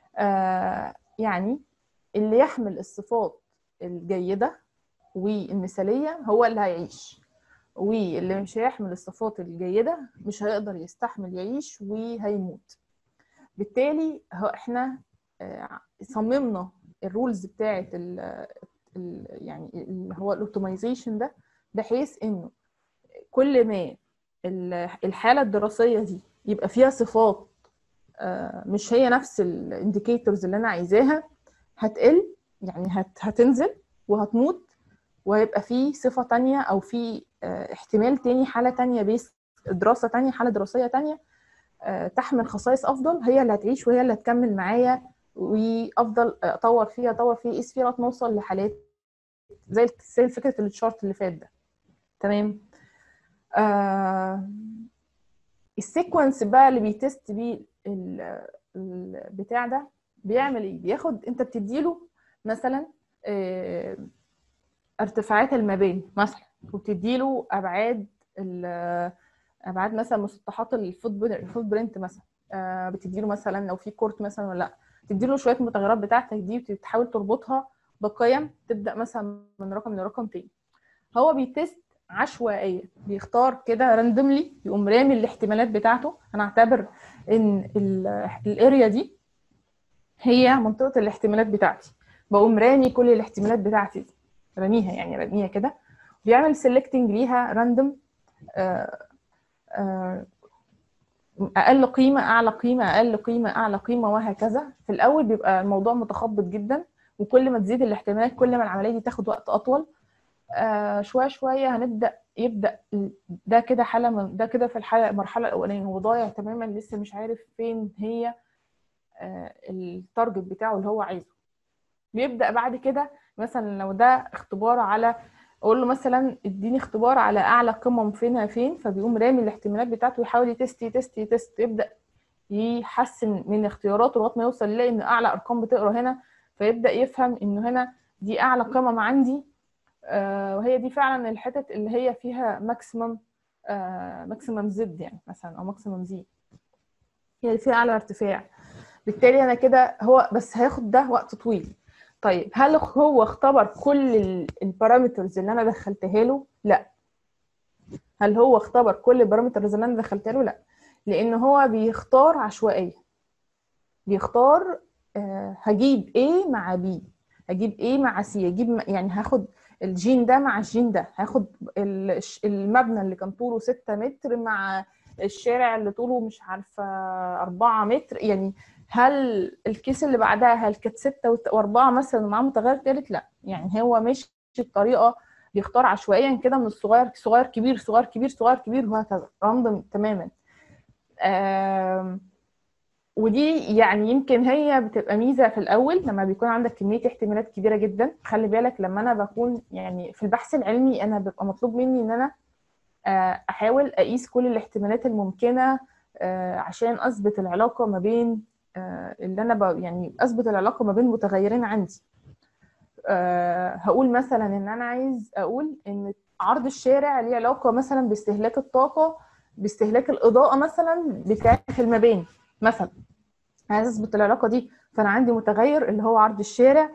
يعني اللي يحمل الصفات الجيده والمثاليه هو اللي هيعيش واللي مش هيحمل الصفات الجيدة مش هيقدر يستحمل يعيش وهيموت بالتالي هو احنا صممنا الرولز بتاعه ال ال يعني اللي هو الاوبتمايزيشن ده بحيث انه كل ما الحاله الدراسيه دي يبقى فيها صفات مش هي نفس الانديكيتورز اللي انا عايزاها هتقل يعني هت هتنزل وهتموت وهيبقى في صفة تانية أو في احتمال تاني حالة تانية بيس دراسة تانية حالة دراسية تانية تحمل خصائص أفضل هي اللي هتعيش وهي اللي هتكمل معايا وأفضل أطور فيها أطور فيها قيس فيها لغاية ما أوصل لحالات زي زي فكرة التشارت اللي فات ده تمام آه السيكونس بقى اللي بيتست بيه البتاع ده بيعمل ايه بياخد انت بتديله مثلا آه ارتفاعات المباني مثلا وتديله ابعاد ابعاد مثلا مسطحات الفوت برنت مثلا آه بتديله مثلا لو في كورت مثلا ولا لا تديله شويه المتغيرات بتاعتك دي وتحاول تربطها بقيم تبدا مثلا من رقم لرقم تاني هو بيتست عشوائيه بيختار كده راندوملي يقوم رامي الاحتمالات بتاعته انا اعتبر ان الاريا دي هي منطقه الاحتمالات بتاعتي بقوم رامي كل الاحتمالات بتاعتي دي رميها يعني رميها كده بيعمل سيلكتنج ليها راندوم اقل قيمه اعلى قيمه اقل قيمه اعلى قيمه وهكذا في الاول بيبقى الموضوع متخبط جدا وكل ما تزيد الاحتمالات كل ما العمليه دي تاخد وقت اطول آه شويه شويه هنبدا يبدا ده كده حاله من ده كده في الحاله المرحله الاولانيه هو ضايع تماما لسه مش عارف فين هي آه التارجت بتاعه اللي هو عايزه بيبدا بعد كده مثلا لو ده اختبار على اقول له مثلا اديني اختبار على اعلى قمم فينها فين فبيقوم رامي الاحتمالات بتاعته ويحاول يتست يتست يتست يبدا يحسن من اختياراته لغايه ما يوصل يلاقي ان اعلى ارقام بتقرا هنا فيبدا يفهم انه هنا دي اعلى قمم عندي آه وهي دي فعلا الحتت اللي هي فيها ماكسيمم آه ماكسيمم زد يعني مثلا او ماكسيمم زي هي اللي فيها اعلى ارتفاع بالتالي انا كده هو بس هياخد ده وقت طويل طيب هل هو اختبر كل البارامترز اللي انا دخلتها له لا هل هو اختبر كل البارامترز اللي انا دخلتها له لا لان هو بيختار عشوائيه بيختار آه هجيب A مع B هجيب A مع C هجيب يعني هاخد الجين ده مع الجين ده هاخد المبنى اللي كان طوله 6 متر مع الشارع اللي طوله مش عارفه 4 متر يعني هل الكيس اللي بعدها هل كانت ستة وأربعة مثلا ومعاه متغير تالت؟ لا يعني هو ماشي بطريقة بيختار عشوائيا كده من الصغير صغير كبير صغير كبير صغير كبير وهكذا راندوم تماما ودي يعني يمكن هي بتبقى ميزه في الاول لما بيكون عندك كميه احتمالات كبيره جدا خلي بالك لما انا بكون يعني في البحث العلمي انا بيبقى مطلوب مني ان انا آه، احاول اقيس كل الاحتمالات الممكنه آه، عشان اثبت العلاقه ما بين آه، اللي انا ب... يعني اثبت العلاقه ما بين متغيرين عندي هقول مثلا ان انا عايز اقول ان عرض الشارع ليه علاقه مثلا باستهلاك الطاقه باستهلاك الاضاءه مثلا بتاعه المباني مثلا عايز اثبت العلاقه دي فانا عندي متغير اللي هو عرض الشارع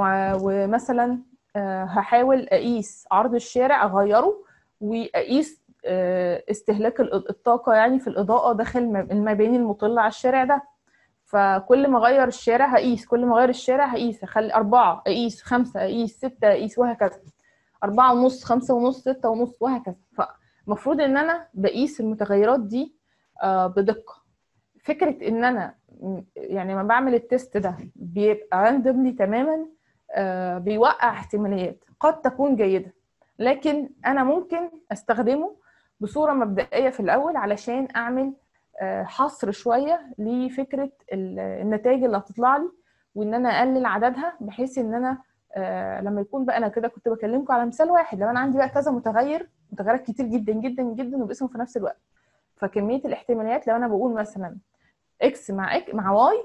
ومثلا هحاول اقيس عرض الشارع اغيره واقيس آه، استهلاك الطاقه يعني في الاضاءه داخل المباني المطله على الشارع ده فكل ما اغير الشارع هقيس كل ما اغير الشارع هقيس اخلي أربعة اقيس خمسة اقيس ستة اقيس وهكذا أربعة ونص خمسة ونص ستة ونص وهكذا فمفروض ان انا بقيس المتغيرات دي آه، بدقة فكرة ان انا يعني لما بعمل التست ده بيبقى راندوملي تماما آه، بيوقع احتماليات قد تكون جيدة لكن انا ممكن استخدمه بصوره مبدئيه في الاول علشان اعمل آه، حصر شويه لفكره النتائج اللي هتطلع لي وان انا اقلل عددها بحيث ان انا آه، لما يكون بقى انا كده كنت بكلمكم على مثال واحد لو انا عندي بقى كذا متغير متغيرات كتير جدا جدا جدا وباسمهم في نفس الوقت فكميه الاحتمالات لو انا بقول مثلا اكس مع اكس مع واي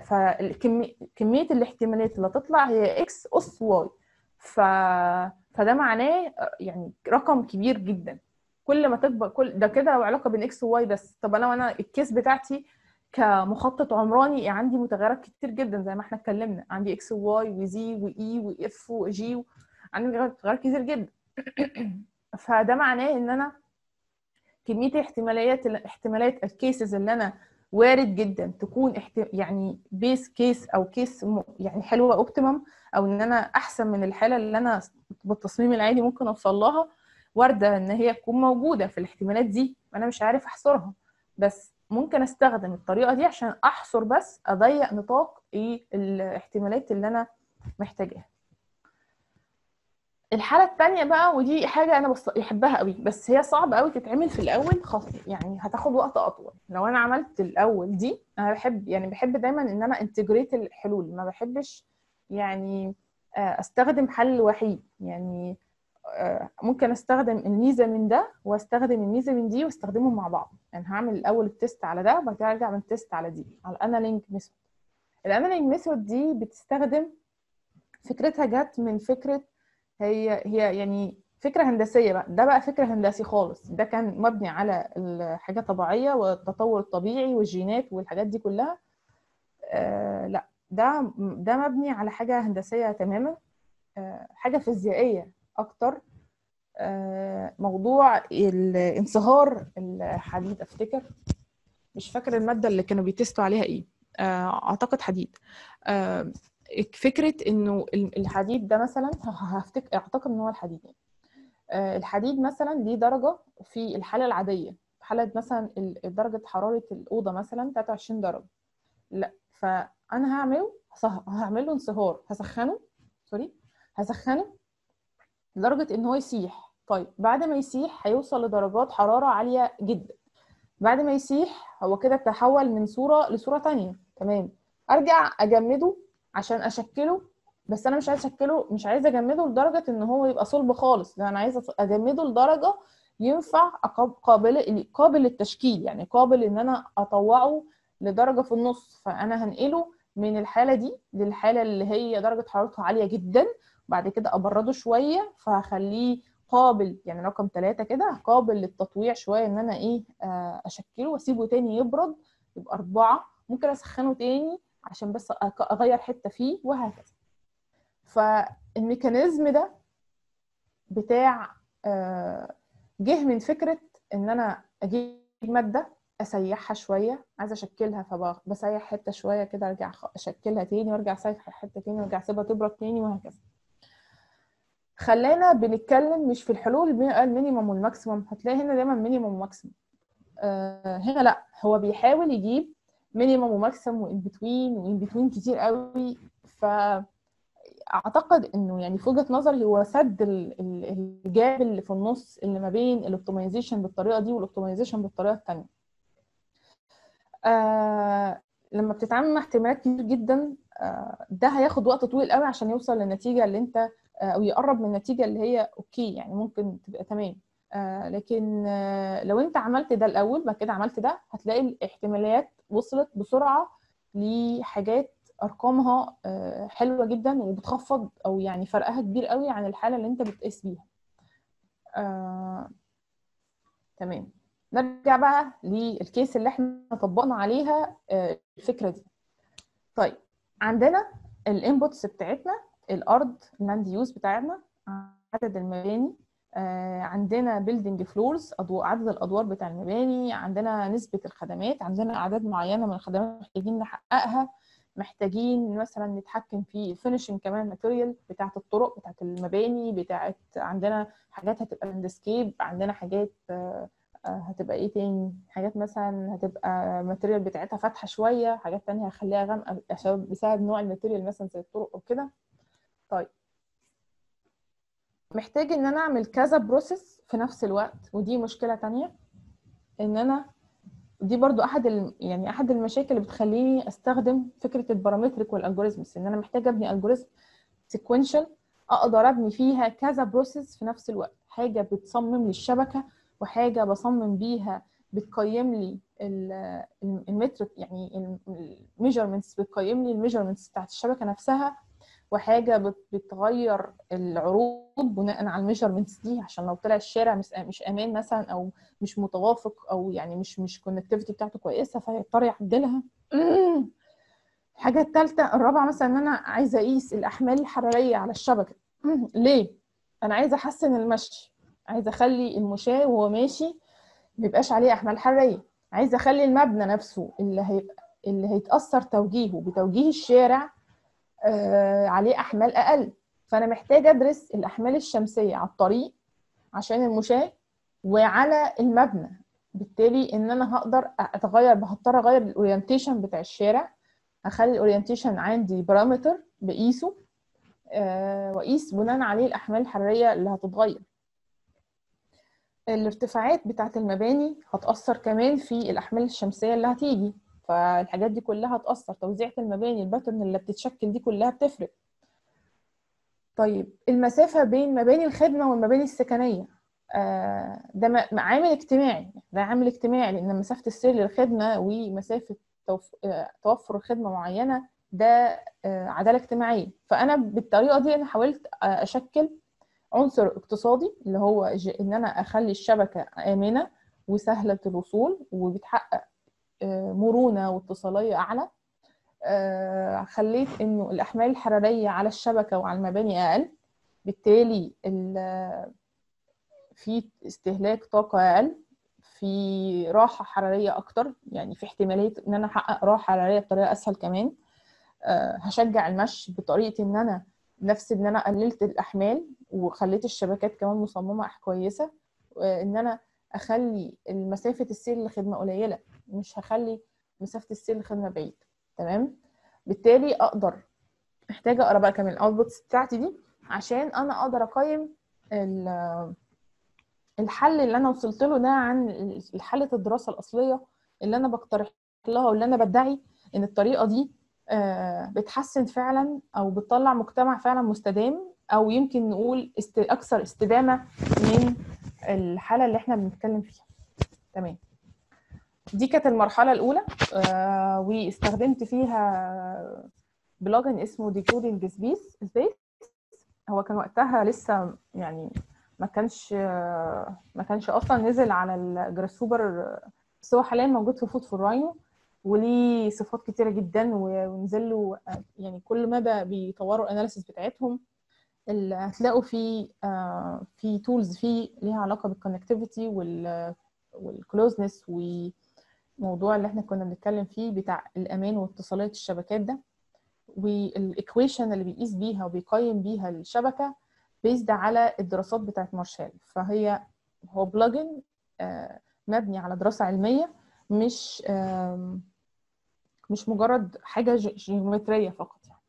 فكميه الاحتمالات اللي هتطلع هي اكس اس واي ف فده معناه يعني رقم كبير جدا كل ما تكبر كل ده كده لو علاقه بين اكس وواي بس طب انا وانا الكيس بتاعتي كمخطط عمراني عندي متغيرات كتير جدا زي ما احنا اتكلمنا عندي اكس وواي وزي واي واف وجي عندي متغيرات كتير جدا فده معناه ان انا كميه احتماليات احتمالات الكيسز اللي انا وارد جدا تكون احت... يعني بيس كيس او كيس م... يعني حلوه اوبتيمم او ان انا احسن من الحاله اللي انا بالتصميم العادي ممكن اوصل لها وارده ان هي تكون موجوده في الاحتمالات دي انا مش عارف احصرها بس ممكن استخدم الطريقه دي عشان احصر بس اضيق نطاق ايه الاحتمالات اللي انا محتاجاها الحاله الثانيه بقى ودي حاجه انا بحبها قوي بس هي صعب قوي تتعمل في الاول خاص يعني هتاخد وقت اطول لو انا عملت الاول دي انا بحب يعني بحب دايما ان انا انتجريت الحلول ما بحبش يعني آه، استخدم حل وحيد يعني آه، ممكن استخدم الميزه من ده واستخدم الميزه من دي واستخدمهم مع بعض يعني هعمل الاول التيست على ده وبعد كده ارجع اعمل تيست على دي على الانالينج ميثود الانالينج ميثود دي بتستخدم فكرتها جت من فكره هي هي يعني فكره هندسيه بقى ده بقى فكره هندسي خالص ده كان مبني على الحاجات الطبيعيه والتطور الطبيعي والجينات والحاجات دي كلها آه لا ده ده مبني على حاجه هندسيه تماما آه حاجه فيزيائيه اكتر آه موضوع الانصهار الحديد افتكر مش فاكر الماده اللي كانوا بيتستوا عليها ايه آه اعتقد حديد آه فكره انه الحديد ده مثلا هفتكر اعتقد ان هو الحديد يعني. الحديد مثلا ليه درجه في الحاله العاديه في حاله مثلا درجه حراره الاوضه مثلا 23 درجه لا فانا هعمله هعمل له انصهار هسخنه سوري هسخنه لدرجه ان هو يسيح طيب بعد ما يسيح هيوصل لدرجات حراره عاليه جدا بعد ما يسيح هو كده تحول من صوره لصوره تانية تمام ارجع اجمده عشان اشكله بس انا مش عايز اشكله مش عايز اجمده لدرجه ان هو يبقى صلب خالص لا انا عايزه اجمده لدرجه ينفع قابل قابل للتشكيل يعني قابل ان انا اطوعه لدرجه في النص فانا هنقله من الحاله دي للحاله اللي هي درجه حرارتها عاليه جدا بعد كده ابرده شويه فهخليه قابل يعني رقم ثلاثة كده قابل للتطويع شويه ان انا ايه آه، اشكله واسيبه تاني يبرد يبقى اربعه ممكن اسخنه تاني عشان بس اغير حته فيه وهكذا فالميكانيزم ده بتاع آه، جه من فكره ان انا اجيب ماده اسيحها شويه عايزه اشكلها فبسيح حته شويه كده ارجع اشكلها تاني وارجع اسيح حته تاني وارجع اسيبها تبرد تاني وهكذا خلينا بنتكلم مش في الحلول المينيمم والماكسيمم هتلاقي هنا دايما مينيمم وماكسيمم آه هنا لا هو بيحاول يجيب مينيمم وماكسيمم وان بتوين وان بتوين كتير قوي ف اعتقد انه يعني في وجهه نظري هو سد الجاب اللي في النص اللي ما بين الاوبتمايزيشن بالطريقه دي والاوبتمايزيشن بالطريقه الثانيه آه لما بتتعامل مع احتمالات كتير جدا آه، ده هياخد وقت طويل قوي عشان يوصل للنتيجه اللي انت آه، او يقرب من النتيجه اللي هي اوكي يعني ممكن تبقى تمام آه، لكن لو انت عملت ده الاول بعد كده عملت ده هتلاقي الاحتماليات وصلت بسرعه لحاجات ارقامها حلوه جدا وبتخفض او يعني فرقها كبير قوي عن الحاله اللي انت بتقيس بيها آه، تمام نرجع بقى للكيس اللي احنا طبقنا عليها آه، الفكره دي طيب عندنا الانبوتس بتاعتنا الارض اللاند يوز بتاعتنا عدد المباني آه، عندنا بيلدينج فلورز عدد الادوار بتاع المباني عندنا نسبه الخدمات عندنا اعداد معينه من الخدمات محتاجين نحققها محتاجين مثلا نتحكم في الفينشنج كمان ماتيريال بتاعه الطرق بتاعه المباني بتاعه عندنا حاجات هتبقى لاندسكيب عندنا حاجات آه، هتبقى ايه تاني حاجات مثلا هتبقى الماتيريال بتاعتها فاتحه شويه حاجات تانية هخليها غامقه بسبب نوع الماتيريال مثلا زي الطرق او كده طيب محتاج ان انا اعمل كذا بروسيس في نفس الوقت ودي مشكله تانية ان انا دي برضو احد ال... يعني احد المشاكل اللي بتخليني استخدم فكره البارامتريك والالجوريزمز ان انا محتاج ابني الجوريزم سيكونشال اقدر ابني فيها كذا بروسيس في نفس الوقت حاجه بتصمم لي الشبكه وحاجه بصمم بيها بتقيم لي المترك يعني الميجرمنتس بتقيم لي الميجرمنتس بتاعت الشبكه نفسها وحاجه بتغير العروض بناء على الميجرمنتس دي عشان لو طلع الشارع مش امان مثلا او مش متوافق او يعني مش مش كونكتيفيتي بتاعته كويسه فيضطر يعدلها الحاجه الثالثه الرابعه مثلا ان انا عايزه اقيس الاحمال الحراريه على الشبكه ليه انا عايزه احسن المشي عايزه اخلي المشاة وهو ماشي ميبقاش عليه احمال حراريه عايزه اخلي المبنى نفسه اللي هيبقى اللي هيتاثر توجيهه بتوجيه الشارع آه عليه احمال اقل فانا محتاجه ادرس الاحمال الشمسيه على الطريق عشان المشاة وعلى المبنى بالتالي ان انا هقدر اتغير بهضطر اغير الاورينتيشن بتاع الشارع اخلي الاورينتيشن عندي بارامتر بقيسه أه واقيس بناء عليه الاحمال الحراريه اللي هتتغير الارتفاعات بتاعه المباني هتاثر كمان في الاحمال الشمسيه اللي هتيجي فالحاجات دي كلها هتاثر توزيعه المباني الباترن اللي بتتشكل دي كلها بتفرق طيب المسافه بين مباني الخدمه والمباني السكنيه آه ده عامل اجتماعي ده عامل اجتماعي لان مسافه السير للخدمه ومسافه آه، توفر خدمه معينه ده آه، عداله اجتماعيه فانا بالطريقه دي انا حاولت اشكل عنصر اقتصادي اللي هو ان انا اخلي الشبكه امنه وسهله الوصول وبتحقق آه، مرونه واتصاليه اعلى آه، خليت انه الاحمال الحراريه على الشبكه وعلى المباني اقل بالتالي في استهلاك طاقه اقل في راحه حراريه اكتر يعني في احتماليه ان انا احقق راحه حراريه بطريقه اسهل كمان آه، هشجع المشي بطريقه ان انا نفس ان انا قللت الاحمال وخليت الشبكات كمان مصممه كويسه ان انا اخلي مسافه السير للخدمه قليله مش هخلي مسافه السير للخدمه بعيد تمام بالتالي اقدر محتاجه اقرا بقى كمان الاوتبوتس بتاعتي دي عشان انا اقدر اقيم الحل اللي انا وصلت له ده عن حاله الدراسه الاصليه اللي انا بقترح لها واللي انا بدعي ان الطريقه دي آه، بتحسن فعلا او بتطلع مجتمع فعلا مستدام او يمكن نقول است... اكثر استدامه من الحاله اللي احنا بنتكلم فيها تمام دي كانت المرحله الاولى آه واستخدمت فيها بلوجن اسمه ديكودينج سبيس سبيس هو كان وقتها لسه يعني ما كانش ما كانش اصلا نزل على الجراسوبر بس هو حاليا موجود في فود فور راينو وليه صفات كتيره جدا ونزل له يعني كل مدى بيطوروا الاناليسيس بتاعتهم هتلاقوا في آه، في تولز فيه ليها علاقه بالكونكتيفيتي والكلوزنس وموضوع اللي احنا كنا بنتكلم فيه بتاع الامان واتصالات الشبكات ده والايكويشن اللي بيقيس بيها وبيقيم بيها الشبكه بيزد على الدراسات بتاعت مارشال فهي هو بلجن آه، مبني على دراسه علميه مش مش مجرد حاجة جيومترية فقط يعني.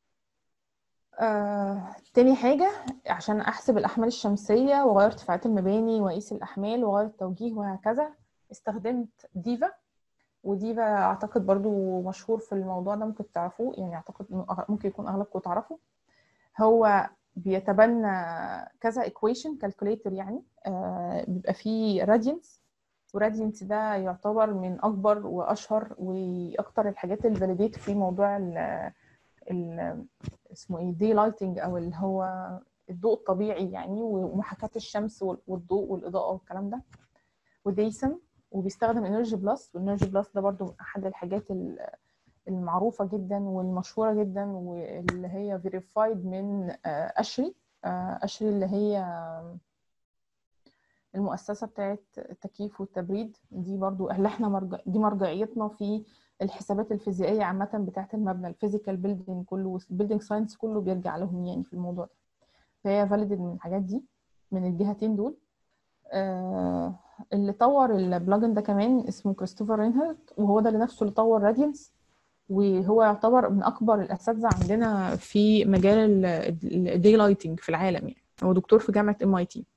آه، تاني حاجة عشان أحسب الأحمال الشمسية وأغير ارتفاعات المباني وأقيس الأحمال وأغير التوجيه وهكذا استخدمت ديفا ودي بقى اعتقد برضو مشهور في الموضوع ده ممكن تعرفوه يعني اعتقد ممكن يكون اغلبكم تعرفوا هو بيتبنى كذا equation calculator يعني آه بيبقى فيه radiance وراديانس ده يعتبر من اكبر واشهر واكتر الحاجات اللي فاليديت في موضوع ال ال اسمه ايه دي لايتنج او اللي هو الضوء الطبيعي يعني ومحاكاه الشمس والضوء والاضاءه والكلام ده وديسم وبيستخدم انرجي بلس والانرجي بلس ده برضو احد الحاجات المعروفه جدا والمشهوره جدا واللي هي فيريفايد من اشري اشري اللي هي المؤسسه بتاعت التكييف والتبريد دي برضو اللي احنا مرجع دي مرجعيتنا في الحسابات الفيزيائيه عامه بتاعت المبنى الفيزيكال بيلدينج كله والبيلدينج ساينس كله بيرجع لهم يعني في الموضوع ده فهي فاليدد من الحاجات دي من الجهتين دول آه اللي طور البلجن ده كمان اسمه كريستوفر رينهارت وهو ده اللي نفسه اللي طور راديانس وهو يعتبر من اكبر الاساتذه عندنا في مجال الدي لايتنج في العالم يعني هو دكتور في جامعه ام اي تي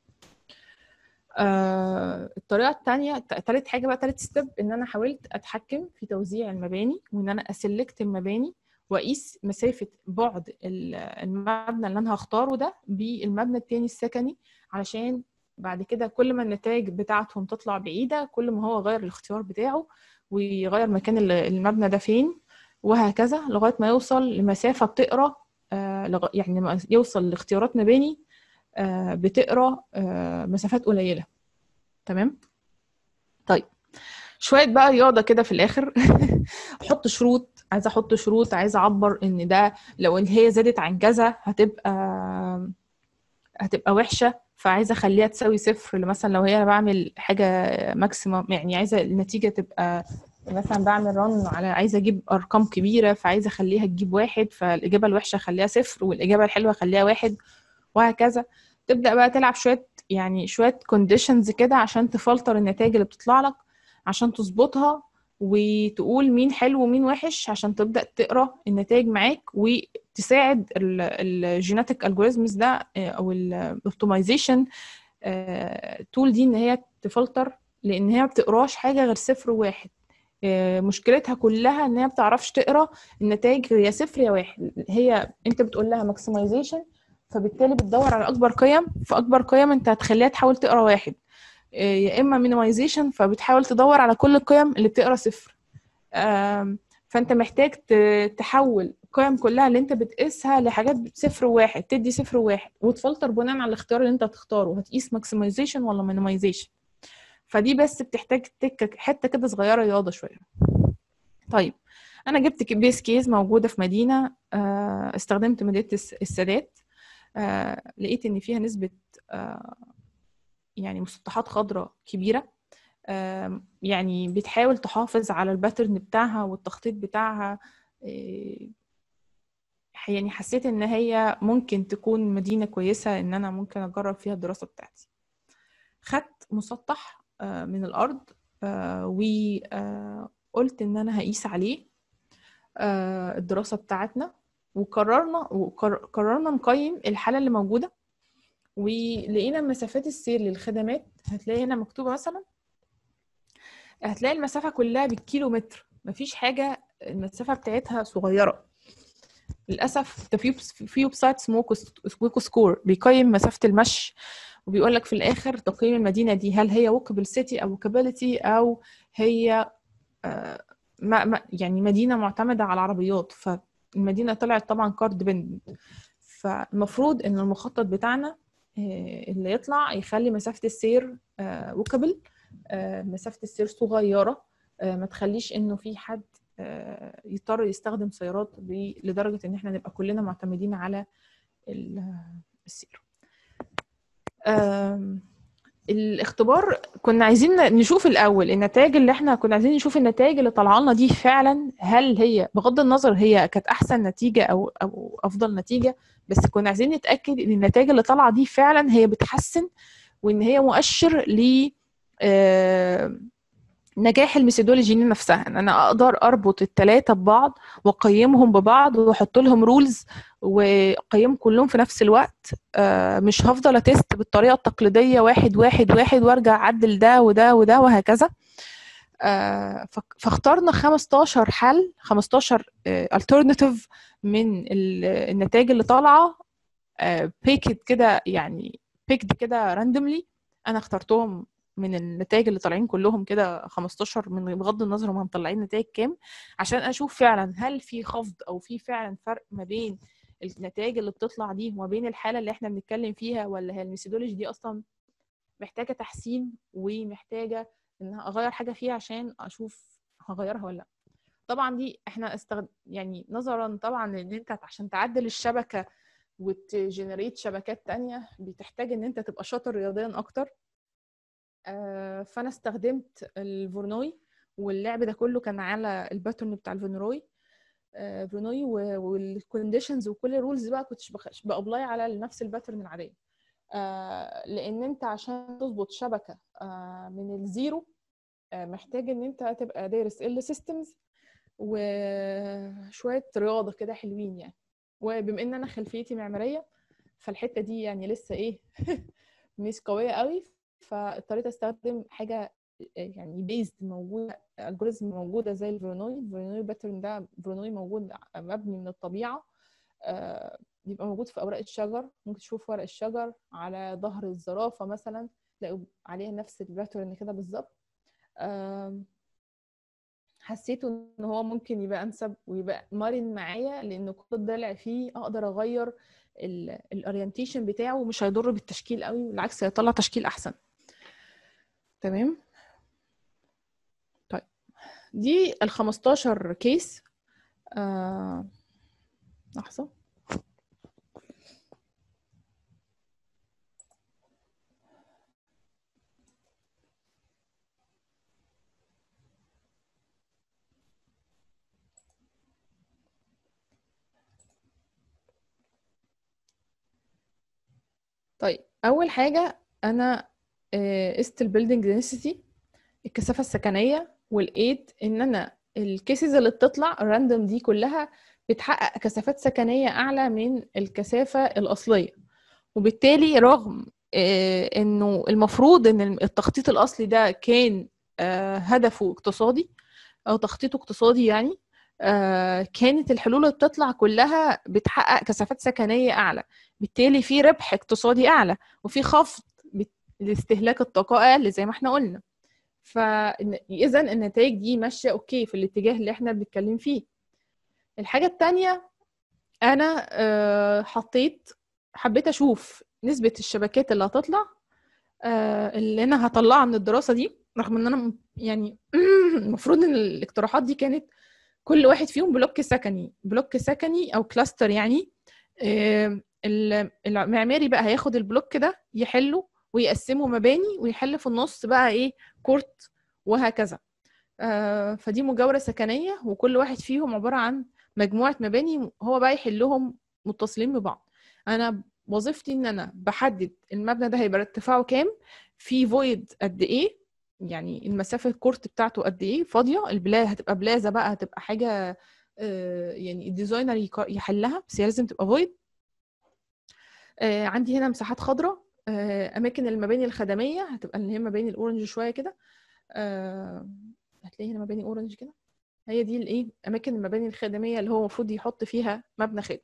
آه الطريقه الثانيه ثالث حاجه بقى ثالث ستيب ان انا حاولت اتحكم في توزيع المباني وان انا اسلكت المباني واقيس مسافه بعد المبنى اللي انا هختاره ده بالمبنى التاني السكني علشان بعد كده كل ما النتائج بتاعتهم تطلع بعيده كل ما هو غير الاختيار بتاعه ويغير مكان المبنى ده فين وهكذا لغايه ما يوصل لمسافه بتقرا آه يعني يوصل لاختيارات مباني بتقرا مسافات قليله تمام طيب شويه بقى رياضه كده في الاخر احط شروط عايزه احط شروط عايزه اعبر ان ده لو ان هي زادت عن كذا هتبقى هتبقى وحشه فعايزه اخليها تساوي صفر مثلا لو هي انا بعمل حاجه ماكسيمم يعني عايزه النتيجه تبقى مثلا بعمل رن على عايزه اجيب ارقام كبيره فعايزه اخليها تجيب واحد فالاجابه الوحشه اخليها صفر والاجابه الحلوه اخليها واحد وهكذا تبدا بقى تلعب شويه يعني شويه كونديشنز كده عشان تفلتر النتائج اللي بتطلع لك عشان تظبطها وتقول مين حلو ومين وحش عشان تبدا تقرا النتائج معاك وتساعد الجيناتيك الجوريزمز ده او الاوبتمايزيشن تول دي ان هي تفلتر لان هي ما بتقراش حاجه غير صفر وواحد مشكلتها كلها ان هي ما بتعرفش تقرا النتائج يا صفر يا واحد هي انت بتقول لها ماكسمايزيشن فبالتالي بتدور على اكبر قيم فاكبر قيم انت هتخليها تحاول تقرا واحد يا اما مينيمايزيشن فبتحاول تدور على كل القيم اللي بتقرا صفر فانت محتاج تحول القيم كلها اللي انت بتقيسها لحاجات صفر وواحد تدي صفر وواحد وتفلتر بناء على الاختيار اللي انت هتختاره هتقيس ماكسمايزيشن ولا مينيمايزيشن فدي بس بتحتاج تك حته كده صغيره رياضه شويه طيب انا جبت بيس كيز موجوده في مدينه استخدمت مدينه السادات آه، لقيت ان فيها نسبه آه، يعني مسطحات خضراء كبيره آه، يعني بتحاول تحافظ على الباترن بتاعها والتخطيط بتاعها يعني حسيت ان هي ممكن تكون مدينه كويسه ان انا ممكن اجرب فيها الدراسه بتاعتي خدت مسطح من الارض وقلت ان انا هقيس عليه الدراسه بتاعتنا وقررنا وقررنا نقيم الحاله اللي موجوده ولقينا مسافات السير للخدمات هتلاقي هنا مكتوبه مثلا هتلاقي المسافه كلها بالكيلو متر مفيش حاجه المسافه بتاعتها صغيره للاسف ده في في ويب سايت اسمه ويكو سكور بيقيم مسافه المشي وبيقول لك في الاخر تقييم المدينه دي هل هي ووكابل سيتي او ووكابيلتي او هي آه ما يعني مدينه معتمده على العربيات فالمدينه طلعت طبعا كارد بند فالمفروض ان المخطط بتاعنا اللي يطلع يخلي مسافه السير ووكابل مسافه السير صغيره ما تخليش انه في حد يضطر يستخدم سيارات لدرجه ان احنا نبقى كلنا معتمدين على السير الاختبار كنا عايزين نشوف الاول النتائج اللي احنا كنا عايزين نشوف النتائج اللي طالعه لنا دي فعلا هل هي بغض النظر هي كانت احسن نتيجه او او افضل نتيجه بس كنا عايزين نتاكد ان النتائج اللي طالعه دي فعلا هي بتحسن وان هي مؤشر ل نجاح الميثودولوجي نفسها ان انا اقدر اربط الثلاثه ببعض واقيمهم ببعض واحط لهم رولز واقيمهم كلهم في نفس الوقت مش هفضل اتست بالطريقه التقليديه واحد واحد واحد وارجع اعدل ده وده وده وهكذا آه، فك- فاخترنا 15 حل 15 الترناتيف من ال- النتائج اللي طالعه بيكد كده يعني بيكد كده راندوملي انا اخترتهم من النتائج اللي طالعين كلهم كده 15 من بغض النظر هم مطلعين نتائج كام عشان اشوف فعلا هل في خفض او في فعلا فرق ما بين النتائج اللي بتطلع دي وما بين الحاله اللي احنا بنتكلم فيها ولا هي الميثودولوجي دي اصلا محتاجه تحسين ومحتاجه ان اغير حاجه فيها عشان اشوف هغيرها ولا لا طبعا دي احنا استغد... يعني نظرا طبعا ان انت عشان تعدل الشبكه وتجنريت شبكات تانية بتحتاج ان انت تبقى شاطر رياضيا اكتر آه، فانا استخدمت الفورنوي واللعب ده كله كان على الباترن بتاع الفونروي آه، فورنوي والكونديشنز وكل الرولز بقى كنتش بخ- بابلاي على نفس الباترن العاديه آه، لان انت عشان تظبط شبكه آه، من الزيرو آه، محتاج ان انت تبقى دارس ال سيستمز وشويه رياضه كده حلوين يعني وبما ان انا خلفيتي معماريه فالحته دي يعني لسه ايه مش قويه قوي فاضطريت استخدم حاجه يعني بيزد موجوده الجوريزم موجوده زي الفرونوي الفرونوي باترن ده فرونوي موجود مبني من الطبيعه آه، بيبقى موجود في اوراق الشجر ممكن تشوف ورق الشجر على ظهر الزرافه مثلا تلاقوا عليها نفس الباترن كده بالظبط آم، حسيته ان هو ممكن يبقى انسب ويبقى مرن معايا لان كل الضلع فيه اقدر اغير الاورينتيشن بتاعه ومش هيضر بالتشكيل قوي بالعكس هيطلع تشكيل احسن تمام طيب دي ال 15 كيس آه... لحظه طيب اول حاجه انا آه، قست البيلدينج دنسيتي الكثافه السكنيه ولقيت ان انا الكيسز اللي بتطلع الراندوم دي كلها بتحقق كثافات سكنيه اعلى من الكثافه الاصليه وبالتالي رغم آه، انه المفروض ان التخطيط الاصلي ده كان آه، هدفه اقتصادي او تخطيطه اقتصادي يعني آه، كانت الحلول اللي بتطلع كلها بتحقق كثافات سكنيه اعلى بالتالي في ربح اقتصادي اعلى وفي خفض بت- لاستهلاك الطاقه اقل زي ما احنا قلنا فاذا النتائج دي ماشيه اوكي في الاتجاه اللي احنا بنتكلم فيه الحاجه التانية انا آه، حطيت حبيت اشوف نسبه الشبكات اللي هتطلع آه، اللي انا هطلعها من الدراسه دي رغم ان انا م- يعني المفروض ان الاقتراحات دي كانت كل واحد فيهم بلوك سكني بلوك سكني او كلاستر يعني آه، ال- المعماري بقى هياخد البلوك ده يحله ويقسمه مباني ويحل في النص بقى ايه كورت وهكذا آه، فدي مجاورة سكنية وكل واحد فيهم عبارة عن مجموعة مباني هو بقى يحلهم متصلين ببعض أنا وظيفتي إن أنا بحدد المبنى ده هيبقى ارتفاعه كام في فويد قد إيه يعني المسافة الكورت بتاعته قد إيه فاضية البلاد هتبقى بلازا بقى هتبقى حاجة آه، يعني الديزاينر يك- يحلها بس هي لازم تبقى فويد آه، عندي هنا مساحات خضراء آه، اماكن المباني الخدميه هتبقى اللي هي مباني الاورنج شويه كده آه، هتلاقي هنا مباني اورنج كده هي دي الايه اماكن المباني الخدميه اللي هو المفروض يحط فيها مبنى خدمي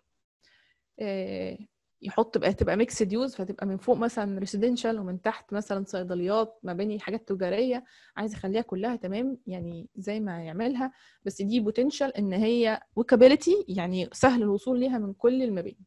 آه، يحط بقى تبقى ميكسد يوز فتبقى من فوق مثلا ريسيدنشال ومن تحت مثلا صيدليات مباني حاجات تجاريه عايز اخليها كلها تمام يعني زي ما يعملها بس دي بوتنشال ان هي وكابيلتي يعني سهل الوصول ليها من كل المباني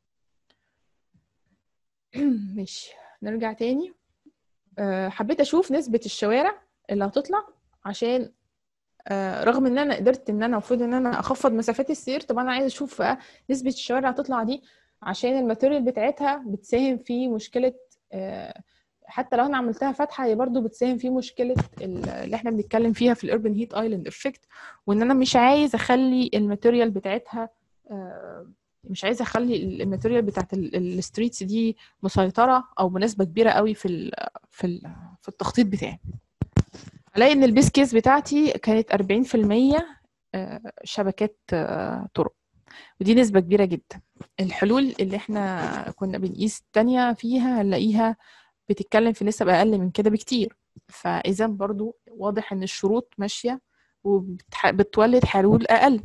ماشي نرجع تاني آه، حبيت اشوف نسبة الشوارع اللي هتطلع عشان آه، رغم ان انا قدرت ان انا المفروض ان انا اخفض مسافات السير طب انا عايزه اشوف بقى نسبة الشوارع اللي هتطلع دي عشان الماتيريال بتاعتها بتساهم في مشكلة آه، حتى لو انا عملتها فاتحه هي برضو بتساهم في مشكله ال- اللي احنا بنتكلم فيها في الاربن هيت ايلاند افكت وان انا مش عايز اخلي الماتيريال بتاعتها آه، مش عايزه اخلي الماتيريال بتاعت الستريتس دي مسيطره او بنسبه كبيره قوي في ال في ال في التخطيط بتاعي الاقي ان البيس كيس بتاعتي كانت 40% آه، شبكات آه، طرق ودي نسبة كبيرة جدا الحلول اللي احنا كنا بنقيس التانية فيها هنلاقيها بتتكلم في نسب أقل من كده بكتير فاذا برضو واضح ان الشروط ماشيه وبتولد حلول اقل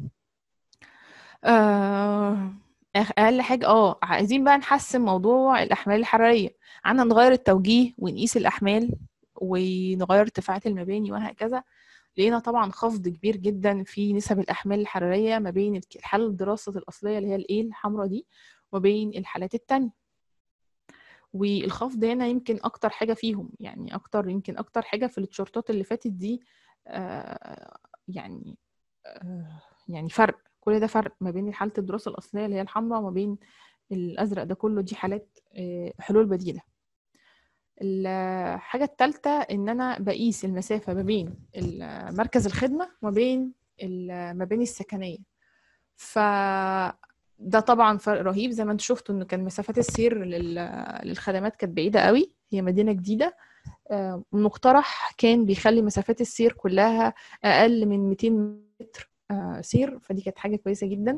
آه اقل حاجه اه عايزين بقى نحسن موضوع الاحمال الحراريه عنا نغير التوجيه ونقيس الاحمال ونغير ارتفاعات المباني وهكذا لقينا طبعا خفض كبير جدا في نسب الاحمال الحراريه ما بين الحاله الدراسه الاصليه اللي هي الايه الحمراء دي وبين الحالات التانية والخفض هنا يمكن اكتر حاجه فيهم يعني اكتر يمكن اكتر حاجه في التشورتات اللي فاتت دي آه يعني آه يعني فرق كل ده فرق ما بين حاله الدراسه الاصليه اللي هي الحمراء وما بين الازرق ده كله دي حالات آه حلول بديله الحاجة الثالثة إن أنا بقيس المسافة ما بين مركز الخدمة وما بين المباني السكنية ف ده طبعا فرق رهيب زي ما انتم شفتوا انه كان مسافات السير للخدمات كانت بعيده قوي هي مدينه جديده المقترح كان بيخلي مسافات السير كلها اقل من 200 متر سير فدي كانت حاجه كويسه جدا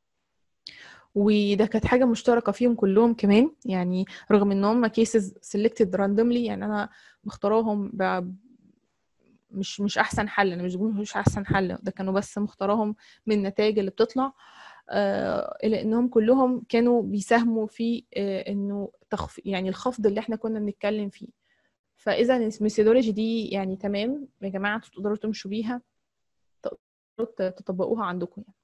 وده كانت حاجه مشتركه فيهم كلهم كمان يعني رغم ان هم كيسز سيلكتد راندوملي يعني انا مختاراهم مش مش احسن حل انا مش بقول مش احسن حل ده كانوا بس مختاراهم من النتائج اللي بتطلع آه الى انهم كلهم كانوا بيساهموا في آه انه تخف يعني الخفض اللي احنا كنا بنتكلم فيه فاذا الميثودولوجي دي يعني تمام يا جماعه تقدروا تمشوا بيها تقدروا تطبقوها عندكم يعني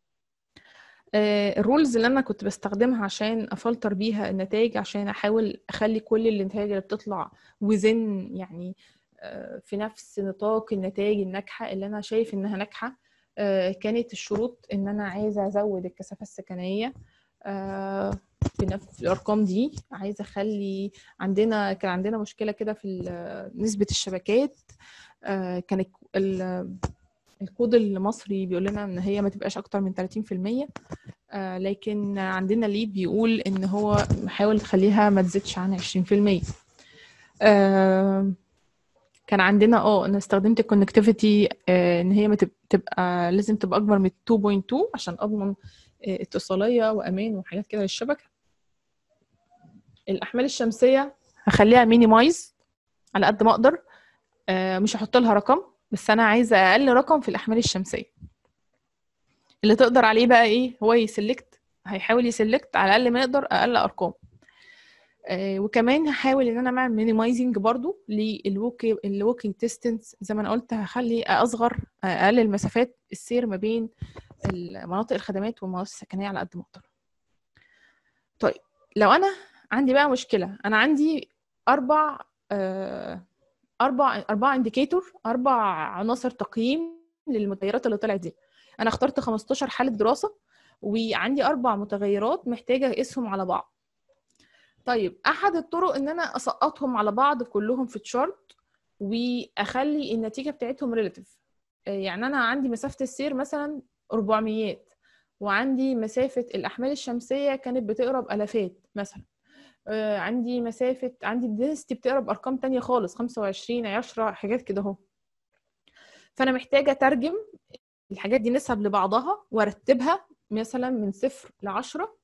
الرولز اللي انا كنت بستخدمها عشان افلتر بيها النتائج عشان احاول اخلي كل النتائج اللي بتطلع وزن يعني في نفس نطاق النتائج الناجحه اللي انا شايف انها ناجحه كانت الشروط ان انا عايزه ازود الكثافه السكنيه بنفس الارقام دي عايزه اخلي عندنا كان عندنا مشكله كده في نسبه الشبكات كان الكود المصري بيقول لنا ان هي ما تبقاش اكتر من 30% آه لكن عندنا ليد بيقول ان هو حاول تخليها ما تزيدش عن 20% آه كان عندنا اه انا استخدمت الكونكتيفيتي آه ان هي ما تبقى لازم تبقى اكبر من 2.2 عشان اضمن آه اتصاليه وامان وحاجات كده للشبكه الاحمال الشمسيه هخليها مينيمايز على قد ما اقدر آه مش هحط لها رقم بس انا عايزه اقل رقم في الاحمال الشمسيه اللي تقدر عليه بقى ايه هو يسلكت هيحاول يسلكت على الاقل ما يقدر اقل ارقام آه وكمان هحاول ان انا اعمل مينيمايزنج برضو للوكينج ديستنس زي ما انا قلت هخلي اصغر اقلل مسافات السير ما بين مناطق الخدمات والمناطق السكنيه على قد ما اقدر طيب لو انا عندي بقى مشكله انا عندي اربع آه اربع اربع انديكيتور اربع عناصر تقييم للمتغيرات اللي طلعت دي انا اخترت 15 حاله دراسه وعندي اربع متغيرات محتاجه اقيسهم على بعض طيب احد الطرق ان انا اسقطهم على بعض كلهم في تشارت واخلي النتيجه بتاعتهم ريلاتيف يعني انا عندي مسافه السير مثلا 400 وعندي مسافه الاحمال الشمسيه كانت بتقرب الافات مثلا عندي مسافة عندي الدنسيتي بتقرب أرقام تانية خالص 25 10 حاجات كده اهو فأنا محتاجة أترجم الحاجات دي نسب لبعضها وأرتبها مثلا من صفر لعشرة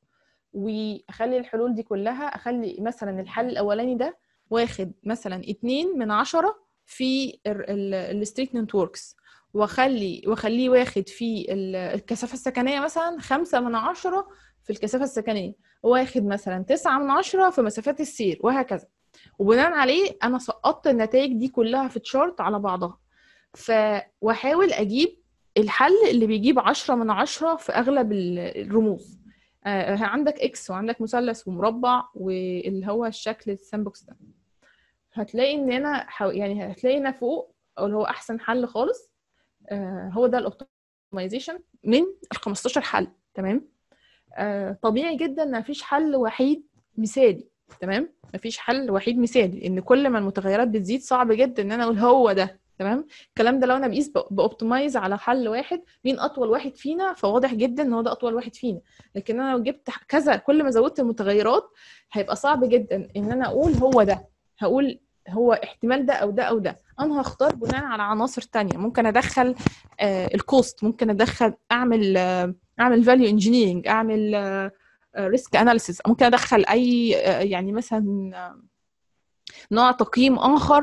وأخلي الحلول دي كلها أخلي مثلا الحل الأولاني ده واخد مثلا اتنين من عشرة في الستريت نتوركس واخلي واخليه واخد في الكثافة السكنية مثلا خمسة من عشرة في الكثافة السكنية واخد مثلا تسعة من عشرة في مسافات السير وهكذا وبناء عليه أنا سقطت النتائج دي كلها في تشارت على بعضها ف واحاول أجيب الحل اللي بيجيب عشرة من عشرة في أغلب الرموز آه عندك إكس وعندك مثلث ومربع واللي هو الشكل الساندبوكس ده هتلاقي إن أنا حو... يعني هتلاقي هنا فوق أو اللي هو أحسن حل خالص آه هو ده الأوبتمايزيشن من ال 15 حل تمام آه طبيعي جدا ان مفيش حل وحيد مثالي تمام مفيش حل وحيد مثالي ان كل ما المتغيرات بتزيد صعب جدا ان انا اقول هو ده تمام الكلام ده لو انا بقيس باوبتمايز على حل واحد مين اطول واحد فينا فواضح جدا ان هو ده اطول واحد فينا لكن انا لو جبت كذا كل ما زودت المتغيرات هيبقى صعب جدا ان انا اقول هو ده هقول هو احتمال ده او ده او ده انا هختار بناء على عناصر تانية ممكن ادخل آه الكوست ممكن ادخل اعمل آه اعمل فاليو انجينيرنج اعمل ريسك uh, اناليسيس ممكن ادخل اي uh, يعني مثلا uh, نوع تقييم اخر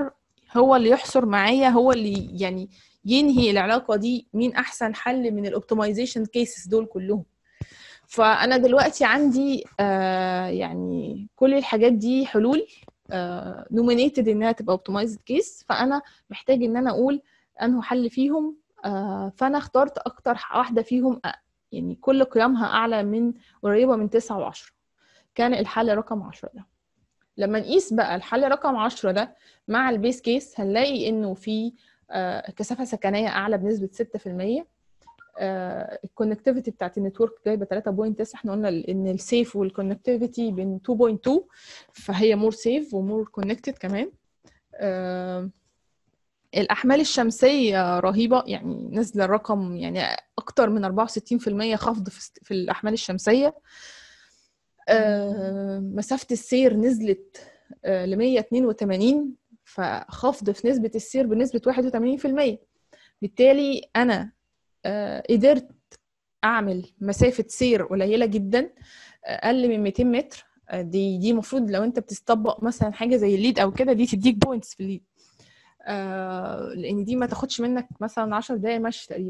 هو اللي يحصر معايا هو اللي يعني ينهي العلاقه دي مين احسن حل من الاوبتمايزيشن كيسز دول كلهم فانا دلوقتي عندي آه يعني كل الحاجات دي حلول نومينيتد انها تبقى اوبتمايزد كيس فانا محتاج ان انا اقول انه حل فيهم آه فانا اخترت اكتر واحده فيهم آه يعني كل قيمها اعلى من قريبه من 9 و10 كان الحل رقم 10 ده لما نقيس بقى الحل رقم 10 ده مع البيس كيس هنلاقي انه في آه كثافه سكنيه اعلى بنسبه 6% الكونكتيفيتي بتاعت النتورك جايبه 3.9 احنا قلنا ان السيف والكونكتيفيتي بين 2.2 فهي مور سيف ومور كونكتد كمان آه الاحمال الشمسيه رهيبه يعني نزل الرقم يعني اكتر من 64% خفض في الاحمال الشمسيه آه مسافه السير نزلت آه ل 182 فخفض في نسبه السير بنسبه 81% بالتالي انا قدرت اعمل مسافه سير قليله جدا اقل من 200 متر دي دي المفروض لو انت بتطبق مثلا حاجه زي الليد او كده دي تديك بوينتس في الليد آه لان دي ما تاخدش منك مثلا 10 دقايق مشي تقريبا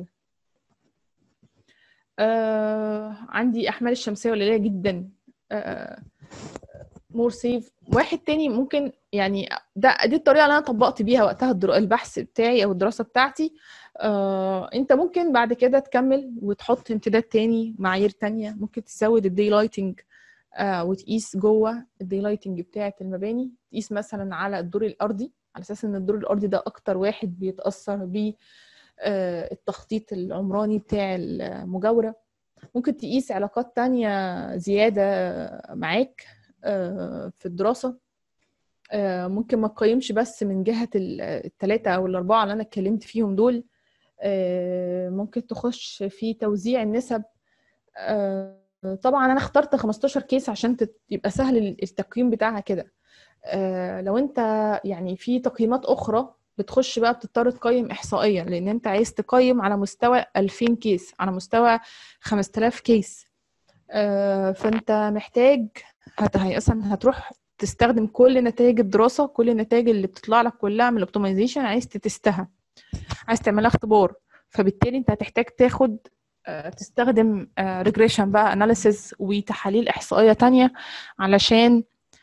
آه عندي احمال الشمسيه قليله جدا آه مور سيف واحد تاني ممكن يعني ده دي الطريقه اللي انا طبقت بيها وقتها البحث بتاعي او الدراسه بتاعتي آه، انت ممكن بعد كده تكمل وتحط امتداد تاني معايير تانية ممكن تزود الدي لايتنج آه، وتقيس جوه الدي لايتنج بتاعه المباني تقيس مثلا على الدور الارضي على اساس ان الدور الارضي ده اكتر واحد بيتاثر ب آه، التخطيط العمراني بتاع المجاوره ممكن تقيس علاقات تانية زياده معاك في الدراسه ممكن ما تقيمش بس من جهه الثلاثه او الاربعه اللي انا اتكلمت فيهم دول ممكن تخش في توزيع النسب طبعا انا اخترت 15 كيس عشان يبقى سهل التقييم بتاعها كده لو انت يعني في تقييمات اخرى بتخش بقى بتضطر تقيم احصائيا لان انت عايز تقيم على مستوى 2000 كيس على مستوى 5000 كيس فانت محتاج هت... اصلا هتروح تستخدم كل نتائج الدراسه كل النتائج اللي بتطلع لك كلها من الاوبتمايزيشن عايز تتستها عايز تعملها اختبار فبالتالي انت هتحتاج تاخد تستخدم ريجريشن بقى اناليسيز وتحاليل احصائيه تانية علشان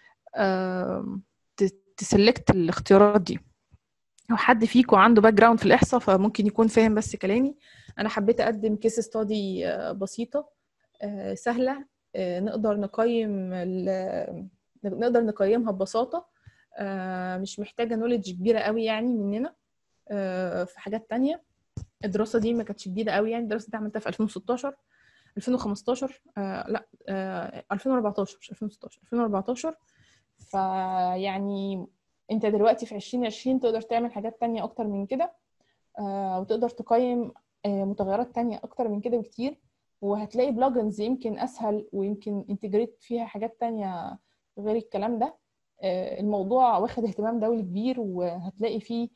تسلكت الاختيارات دي لو حد فيكم عنده باك جراوند في الاحصاء فممكن يكون فاهم بس كلامي انا حبيت اقدم كيس ستادي بسيطه سهله نقدر نقيم نقدر نقيمها ببساطه مش محتاجه نولج كبيره قوي يعني مننا في حاجات تانية الدراسة دي ما كانتش جديدة قوي يعني الدراسة دي عملتها في 2016 2015 آه لا آه 2014 مش 2016 2014 فيعني انت دلوقتي في 2020 تقدر تعمل حاجات تانية اكتر من كده آه وتقدر تقيم آه متغيرات تانية اكتر من كده بكتير وهتلاقي بلجنز يمكن اسهل ويمكن انتجريت فيها حاجات تانية غير الكلام ده آه الموضوع واخد اهتمام دولي كبير وهتلاقي فيه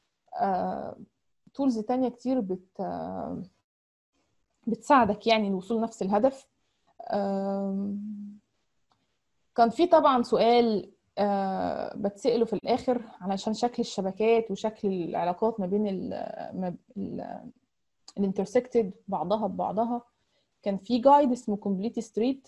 تولز uh, تانية كتير بت uh, بتساعدك يعني لوصول نفس الهدف uh, كان في طبعا سؤال بتسأله في الآخر علشان شكل الشبكات وشكل العلاقات ما بين الانترسكتد بعضها ببعضها كان في جايد اسمه كومبليت ستريت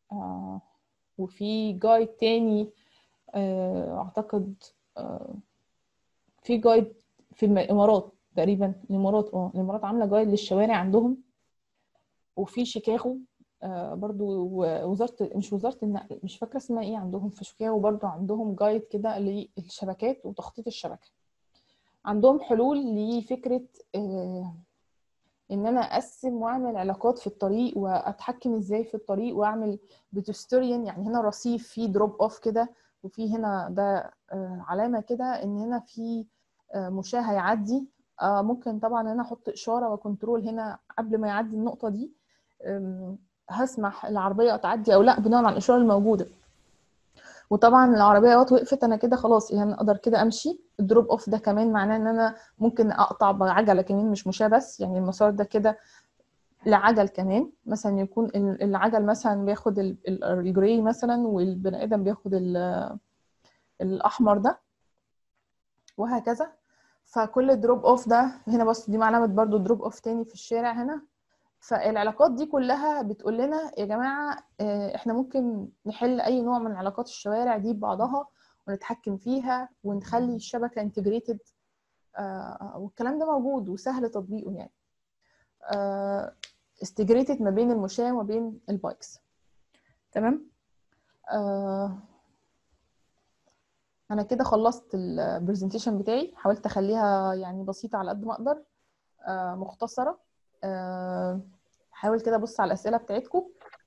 وفي جايد تاني اعتقد في جايد في الامارات تقريبا الامارات اه الامارات عامله جايد للشوارع عندهم وفي شيكاغو آه برضو وزاره مش وزاره النقل مش فاكره اسمها ايه عندهم في شيكاغو برضو عندهم جايد كده للشبكات وتخطيط الشبكه عندهم حلول لفكره آه ان انا اقسم واعمل علاقات في الطريق واتحكم ازاي في الطريق واعمل بتستوريان يعني هنا رصيف فيه دروب اوف كده وفي هنا ده آه علامه كده ان هنا في مشاه هيعدي ممكن طبعا انا احط اشاره وكنترول هنا قبل ما يعدي النقطه دي هسمح العربيه تعدي او لا بناء على الاشاره الموجوده وطبعا العربيه وقت وقفت انا كده خلاص يعني اقدر كده امشي الدروب اوف ده كمان معناه ان انا ممكن اقطع بعجله كمان مش مشاه بس يعني المسار ده كده لعجل كمان مثلا يكون العجل مثلا بياخد الجراي مثلا والبني ادم بياخد الاحمر ده وهكذا فكل دروب اوف ده هنا بص دي علامه برضو دروب اوف تاني في الشارع هنا فالعلاقات دي كلها بتقول لنا يا جماعه آه، احنا ممكن نحل اي نوع من علاقات الشوارع دي ببعضها ونتحكم فيها ونخلي الشبكه انتجريتد والكلام ده موجود وسهل تطبيقه يعني استجريتد ما بين المشاة وما بين البايكس تمام آه، انا كده خلصت البرزنتيشن بتاعي حاولت اخليها يعني بسيطه على قد ما اقدر آه، مختصره آه، حاول كده بص على الاسئله بتاعتكم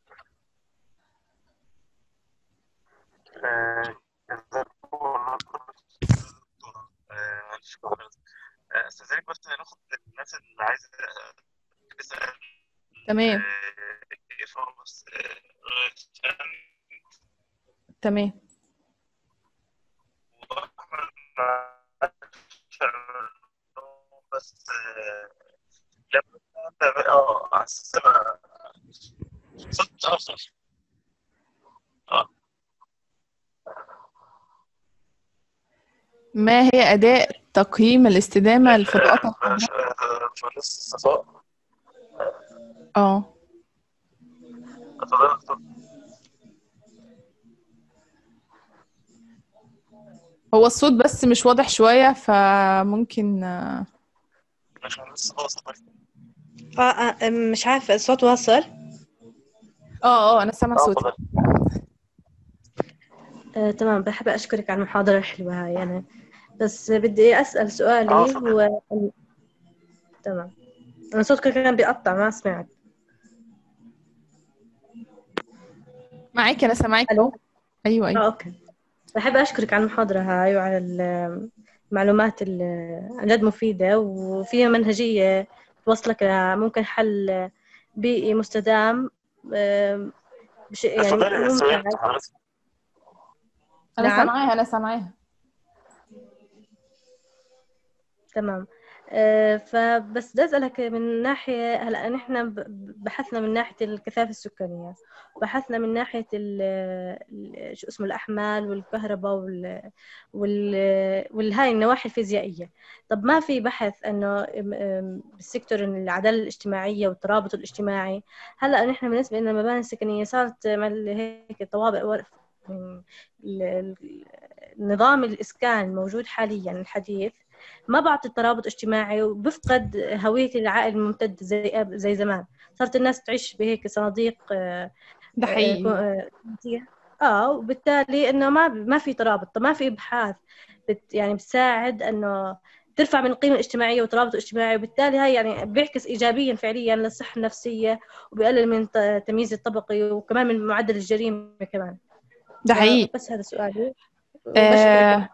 استاذنك بس ناخد الناس اللي عايزه تسال تمام بس تمام بس لما اه على اساس انا صوت اه اه ما هي اداء تقييم الاستدامه للفضاءات الخضراء باشمهندس صفاء اه اتفضل يا دكتور هو الصوت بس مش واضح شويه فممكن آه، باشمهندس صفاء صفاء اه آه، مش عارفة الصوت واصل اه اه انا سامع اه صوتي اتفضل آه، تمام بحب أشكرك على المحاضرة الحلوة هاي أنا بس بدي أسأل سؤالي اه اتفضل هو تمام أنا صوتك كان بيقطع ما سمعت معاكي انا سامعاكي ألو ايوه اه ايوه أوكي بحب أشكرك على المحاضرة هاي وعلى ال- المعلومات ال- عن جد مفيدة وفيها منهجية توصلك لممكن حل بيئي مستدام آم، بش يعني اتفضلي السؤال ممتاز حضرتك انا نعم سامعاها انا سامعاها تمام آه، فبس بدي أسألك من ناحية هلا نحن ب- بحثنا من ناحية الكثافة السكانية بحثنا من ناحية ال ال- شو اسمه الأحمال والكهرباء وال وال والهاي النواحي الفيزيائية طب ما في بحث إنه ام- ام بالسيكتور العدالة الاجتماعية والترابط الاجتماعي هلا نحن بالنسبة لنا المباني السكنية صارت مع ال- هيك طوابق ورق ال- ال- النظام الإسكان الموجود حاليا الحديث ما بعطي ترابط اجتماعي وبفقد هوية العائلة الممتدة زي زي زمان صارت الناس تعيش بهيك صناديق آه، ده آه، حقيقي آه، اه وبالتالي انه ما ما في ترابط ما في ابحاث بت يعني بتساعد انه ترفع من القيمة الاجتماعية والترابط الاجتماعي وبالتالي هاي يعني بيعكس إيجابيا فعليا للصحة النفسية وبيقلل من ت- التمييز الطبقي وكمان من معدل الجريمة كمان ده حقيقي بس هذا سؤالي وبشكرك آه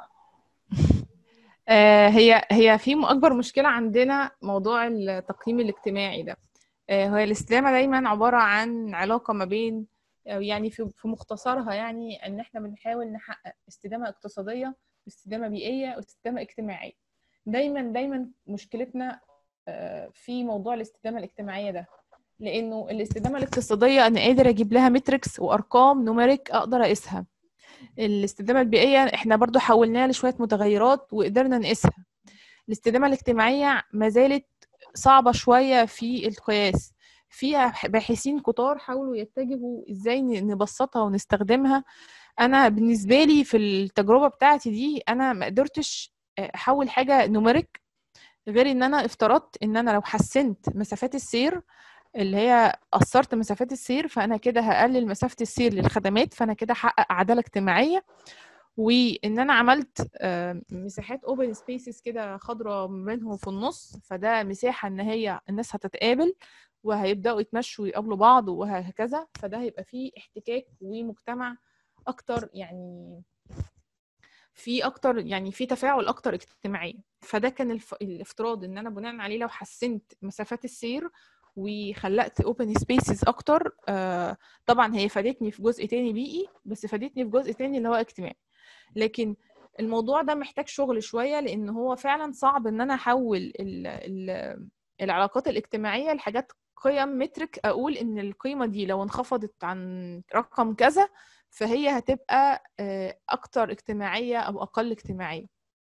آه هي هي في م- اكبر مشكله عندنا موضوع التقييم الاجتماعي ده آه هي الاستدامه دايما عباره عن علاقه ما بين أو يعني في في مختصرها يعني ان احنا بنحاول نحقق استدامه اقتصاديه واستدامه بيئيه واستدامه اجتماعيه دايما دايما مشكلتنا آه، في موضوع الاستدامه الاجتماعيه ده لانه الاستدامه الاقتصاديه انا قادر اجيب لها متريكس وارقام نوميريك اقدر اقيسها الاستدامه البيئيه احنا برضو حولناها لشويه متغيرات وقدرنا نقيسها الاستدامه الاجتماعيه ما زالت صعبه شويه في القياس فيها باحثين كتار حاولوا يتجهوا ازاي ن- نبسطها ونستخدمها انا بالنسبه لي في التجربه بتاعتي دي انا ما قدرتش احول حاجه نوميريك غير ان انا افترضت ان انا لو حسنت مسافات السير اللي هي قصرت مسافات السير فانا كده هقلل مسافه السير للخدمات فانا كده هحقق عداله اجتماعيه وان انا عملت آه، مساحات اوبن سبيسز كده خضراء بينهم في النص فده مساحه ان هي الناس هتتقابل وهيبداوا يتمشوا ويقابلوا بعض وهكذا فده هيبقى فيه احتكاك ومجتمع اكتر يعني في اكتر يعني في تفاعل اكتر اجتماعيا فده كان الف... الافتراض ان انا بناء عليه لو حسنت مسافات السير وخلقت اوبن سبيسز اكتر آه طبعا هي فادتني في جزء تاني بيئي بس فادتني في جزء تاني اللي هو اجتماعي لكن الموضوع ده محتاج شغل شويه لان هو فعلا صعب ان انا احول ال... ال... العلاقات الاجتماعيه لحاجات قيم مترك اقول ان القيمه دي لو انخفضت عن رقم كذا فهي هتبقى آه، اكتر اجتماعيه او اقل اجتماعيه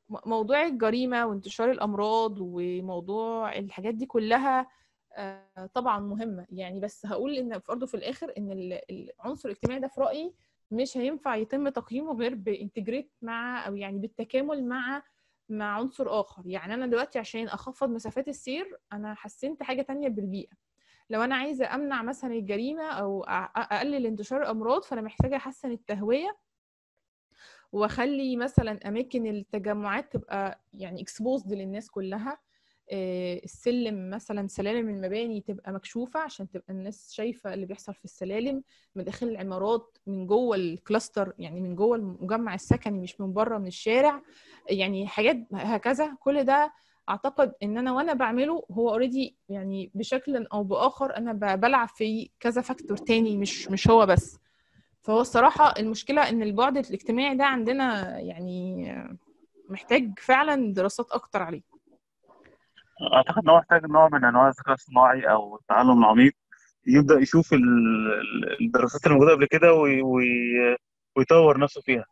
م- موضوع الجريمة وانتشار الأمراض وموضوع الحاجات دي كلها آه، طبعا مهمة يعني بس هقول إن برضه في الآخر إن ال- العنصر الاجتماعي ده في رأيي مش هينفع يتم تقييمه غير بانتجريت مع أو يعني بالتكامل مع مع عنصر آخر يعني أنا دلوقتي عشان أخفض مسافات السير أنا حسنت حاجة تانية بالبيئة لو أنا عايزة أمنع مثلا الجريمة أو أ- أقلل انتشار الأمراض فأنا محتاجة أحسن التهوية واخلي مثلا اماكن التجمعات تبقى يعني اكسبوزد للناس كلها آه، السلم مثلا سلالم المباني تبقى مكشوفه عشان تبقى الناس شايفه اللي بيحصل في السلالم مداخل العمارات من جوه الكلاستر يعني من جوه المجمع السكني مش من بره من الشارع يعني حاجات هكذا كل ده اعتقد ان انا وانا بعمله هو اوريدي يعني بشكل او باخر انا ب- بلعب في كذا فاكتور تاني مش مش هو بس فهو الصراحة المشكلة إن البعد الاجتماعي ده عندنا يعني محتاج فعلا دراسات أكتر عليه اعتقد ان هو محتاج نوع من انواع الذكاء الصناعي او التعلم العميق يبدا يشوف ال- ال- الدراسات اللي موجوده قبل كده وي- وي- ويطور نفسه فيها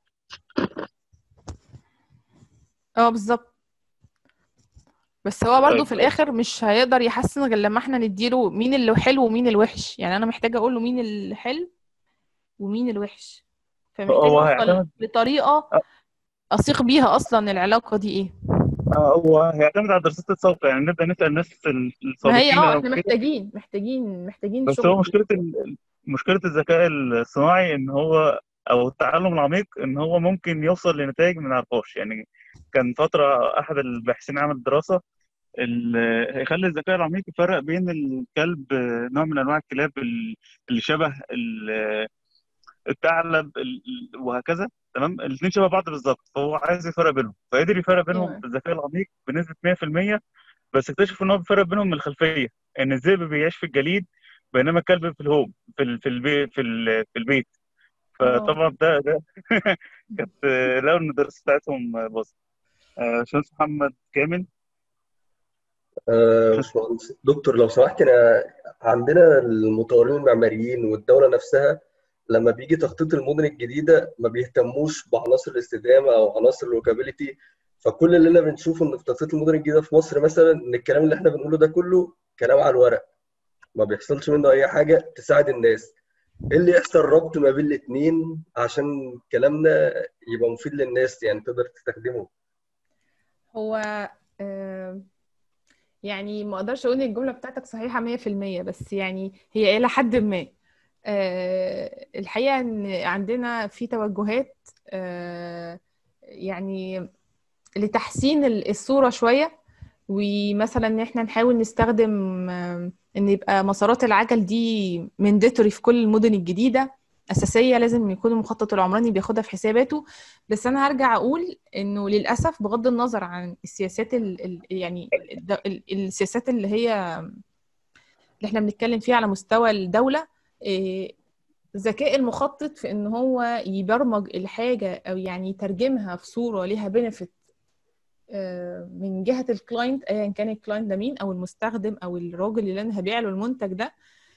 اه بالظبط بس هو برضه طيب في الآخر مش هيقدر يحسن غير لما احنا نديله مين اللي حلو ومين الوحش يعني أنا محتاجة أقول له مين الحلو ومين الوحش فمحتاجة هو أوصل هيعتمد لطريقة أثيق بيها أصلا العلاقة دي إيه هو هيعتمد على دراسات السابقه يعني نبدا نسال الناس ما هي السابقين اه او احنا كده محتاجين محتاجين محتاجين بس هو شغل مشكله ال- مشكله الذكاء الصناعي ان هو او التعلم العميق ان هو ممكن يوصل لنتائج ما نعرفهاش يعني كان فتره احد الباحثين عمل دراسه ال- هيخلي الذكاء العميق يفرق بين الكلب نوع من انواع الكلاب ال- اللي شبه ال- الثعلب ال- ال- وهكذا تمام الاثنين شبه بعض بالظبط فهو عايز يفرق بينهم فقدر يفرق بينهم ايوه بالذكاء العميق بنسبه 100% بس اكتشف ان هو بيفرق بينهم من الخلفيه ان الذئب بيعيش في الجليد بينما الكلب في الهوم في ال- في البيت في ال- في البيت اه فطبعا ده ده كانت لقوا ان الدراسه بتاعتهم باظت آه، باشمهندس محمد كامل آه، باشمهندس دكتور لو سمحت انا عندنا المطورين المعماريين والدوله نفسها لما بيجي تخطيط المدن الجديده ما بيهتموش بعناصر الاستدامه او عناصر الوكابيلتي فكل اللي انا بنشوفه ان في تخطيط المدن الجديده في مصر مثلا ان الكلام اللي احنا بنقوله ده كله كلام على الورق ما بيحصلش منه اي حاجه تساعد الناس ايه اللي يحصل ربط ما بين الاثنين عشان كلامنا يبقى مفيد للناس يعني تقدر تستخدمه هو آه، يعني ما اقدرش اقول ان الجمله بتاعتك صحيحه 100% بس يعني هي الى حد ما آه، الحقيقه ان عندنا في توجهات آه، يعني لتحسين ال- الصوره شويه ومثلا ان احنا نحاول نستخدم آه، ان يبقى مسارات العجل دي منداتوري في كل المدن الجديده اساسيه لازم يكون المخطط العمراني بياخدها في حساباته بس انا هرجع اقول انه للاسف بغض النظر عن السياسات ال ال يعني ال ال السياسات اللي هي اللي احنا بنتكلم فيها على مستوى الدوله إيه، ذكاء المخطط في ان هو يبرمج الحاجه او يعني يترجمها في صوره ليها بنفيت من جهه الكلاينت ايا كان الكلاينت ده مين او المستخدم او الراجل اللي انا هبيع له المنتج ده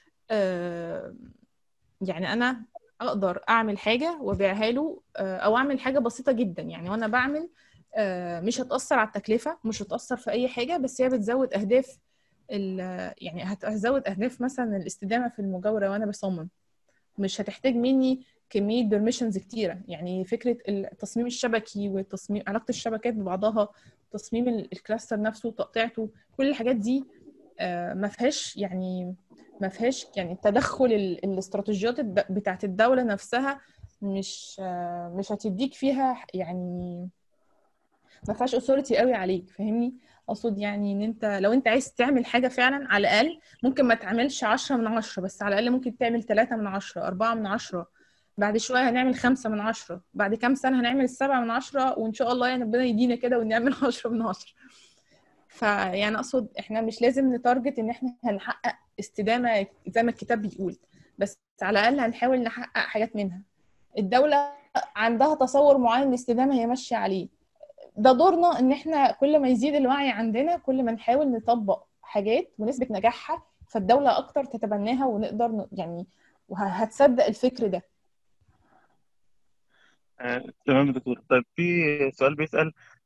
آه، يعني انا اقدر اعمل حاجه وابيعها له آه، او اعمل حاجه بسيطه جدا يعني وانا بعمل آه، مش هتاثر على التكلفه مش هتاثر في اي حاجه بس هي بتزود اهداف ال- يعني هت- هتزود اهداف مثلا الاستدامه في المجاوره وانا بصمم مش هتحتاج مني كميه بيرميشنز كتيره يعني فكره التصميم الشبكي وتصميم علاقه الشبكات ببعضها تصميم ال- الكلاستر نفسه وتقطيعته كل الحاجات دي آه، ما فيهاش يعني ما فيهاش يعني التدخل ال- الاستراتيجيات الد- بتاعت الدولة نفسها مش آه، مش هتديك فيها يعني ما فيهاش authority قوي عليك فاهمني اقصد يعني ان انت لو انت عايز تعمل حاجة فعلا على الاقل ممكن ما تعملش عشرة من عشرة بس على الاقل ممكن تعمل ثلاثة من عشرة أربعة من عشرة بعد شوية هنعمل خمسة من عشرة بعد كام سنة هنعمل سبعة من عشرة وإن شاء الله يعني ربنا يدينا كده ونعمل عشرة من عشرة فيعني اقصد احنا مش لازم نتارجت ان احنا هنحقق استدامه زي ما الكتاب بيقول بس على الاقل هنحاول نحقق حاجات منها الدوله عندها تصور معين للاستدامه هي ماشيه عليه ده دورنا ان احنا كل ما يزيد الوعي عندنا كل ما نحاول نطبق حاجات ونسبه نجاحها فالدوله اكتر تتبناها ونقدر ن- يعني وهتصدق الفكر ده آه، تمام يا دكتور طيب في سؤال بيسأل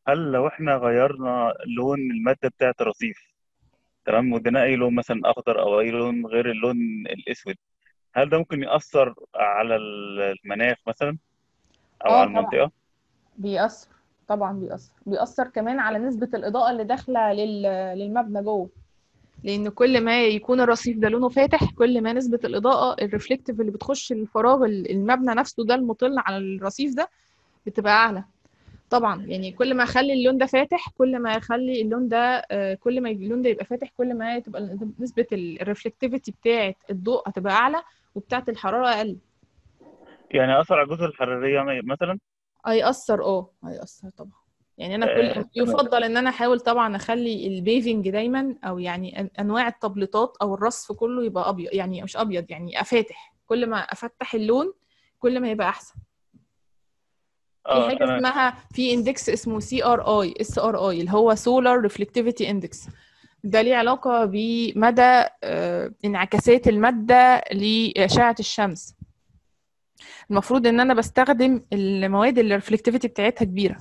هل لو احنا غيرنا لون المادة بتاعة الرصيف تمام ودينا أي لون مثلا أخضر أو أي لون غير اللون الأسود هل ده ممكن يأثر على المناخ مثلا أو اه على طبعا المنطقة؟ بيأثر طبعا بيأثر بيأثر كمان على نسبة الإضاءة اللي داخلة لل... للمبنى جوه لأن كل ما يكون الرصيف ده لونه فاتح كل ما نسبة الإضاءة الريفلكتيف اللي بتخش الفراغ ال- المبنى نفسه ده المطل على الرصيف ده بتبقى أعلى طبعا يعني كل ما اخلي اللون ده فاتح كل ما اخلي اللون ده آه، كل ما اللون ده يبقى فاتح كل ما تبقى نسبة الريفلكتيفيتي بتاعة الضوء هتبقى أعلى وبتاعة الحرارة أقل يعني أثر على الجزء الحرارية مثلا هيأثر اه هيأثر طبعا يعني انا كل آه، تمام يفضل ان انا احاول طبعا اخلي البيفنج دايما او يعني أن- انواع التبليطات او الرصف كله يبقى ابيض يعني مش ابيض يعني افاتح كل ما افتح اللون كل ما يبقى احسن في اه حاجه تمام اسمها في اندكس اسمه سي ار اي اس ار اي اللي هو سولار ريفلكتيفيتي اندكس ده ليه علاقه بمدى آه، انعكاسات الماده لاشعه الشمس المفروض ان انا بستخدم المواد اللي الريفلكتيفيتي بتاعتها كبيره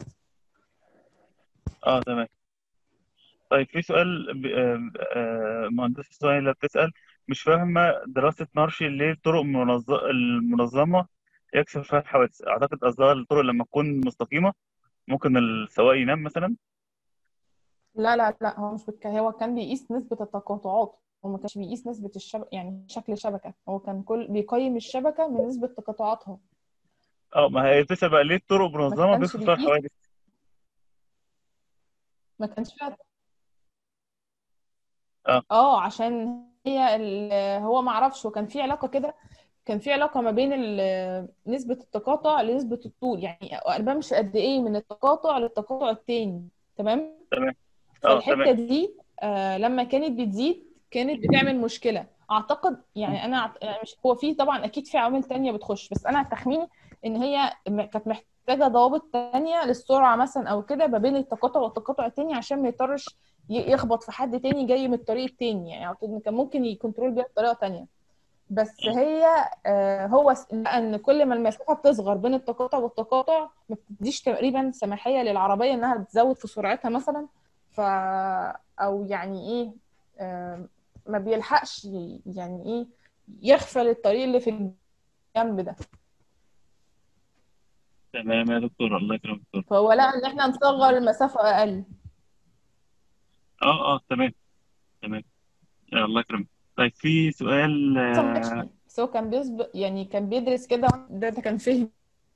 اه تمام طيب في سؤال ب- آه، آه، مهندسة سهيلة بتسأل مش فاهمة دراسة مارشال ليه الطرق المنظ- المنظمة يكثر فيها الحوادث أعتقد قصدها الطرق لما تكون مستقيمة ممكن السواق ينام مثلا لا لا لا هو مش بك... هو كان بيقيس نسبة التقاطعات هو ما كانش بيقيس نسبة الشبكة يعني شكل الشبكة هو كان كل بيقيم الشبكة من نسبة تقاطعاتها اه ما هي بتسأل بقى ليه الطرق ما منظمة كانش بيكثر فيها بيقيس الحوادث ما كانش فيها اه اه عشان هي ال... هو ما عرفش وكان في علاقة كده كان في علاقة ما بين ال... نسبة التقاطع لنسبة الطول يعني انا بمشي قد ايه من التقاطع للتقاطع التاني تمام تمام اه فالحته تمام دي آه لما كانت بتزيد كانت بتعمل مشكله اعتقد يعني انا أعت- يعني مش هو في طبعا اكيد في عوامل تانية بتخش بس انا تخميني ان هي م- كانت محتاجه ضوابط تانية للسرعه مثلا او كده ما بين التقاطع والتقاطع التاني عشان ما يضطرش ي- يخبط في حد تاني جاي من الطريق التاني يعني أعتقد كان ممكن يكنترول بيها بطريقه تانية بس هي آه هو س- لقى ان كل ما المسافه بتصغر بين التقاطع والتقاطع ما بتديش تقريبا سماحيه للعربيه انها تزود في سرعتها مثلا ف او يعني ايه آه ما بيلحقش ي- يعني ايه يغفل الطريق اللي في الجنب ده تمام يا دكتور الله يكرمك دكتور فهو لقى ان احنا نصغر المسافه اقل اه اه تمام تمام آه، الله يكرمك طيب في سؤال اصلا ما اه كانش بس هو كان بيسبق يعني كان بيدرس كده ده, ده كان فهم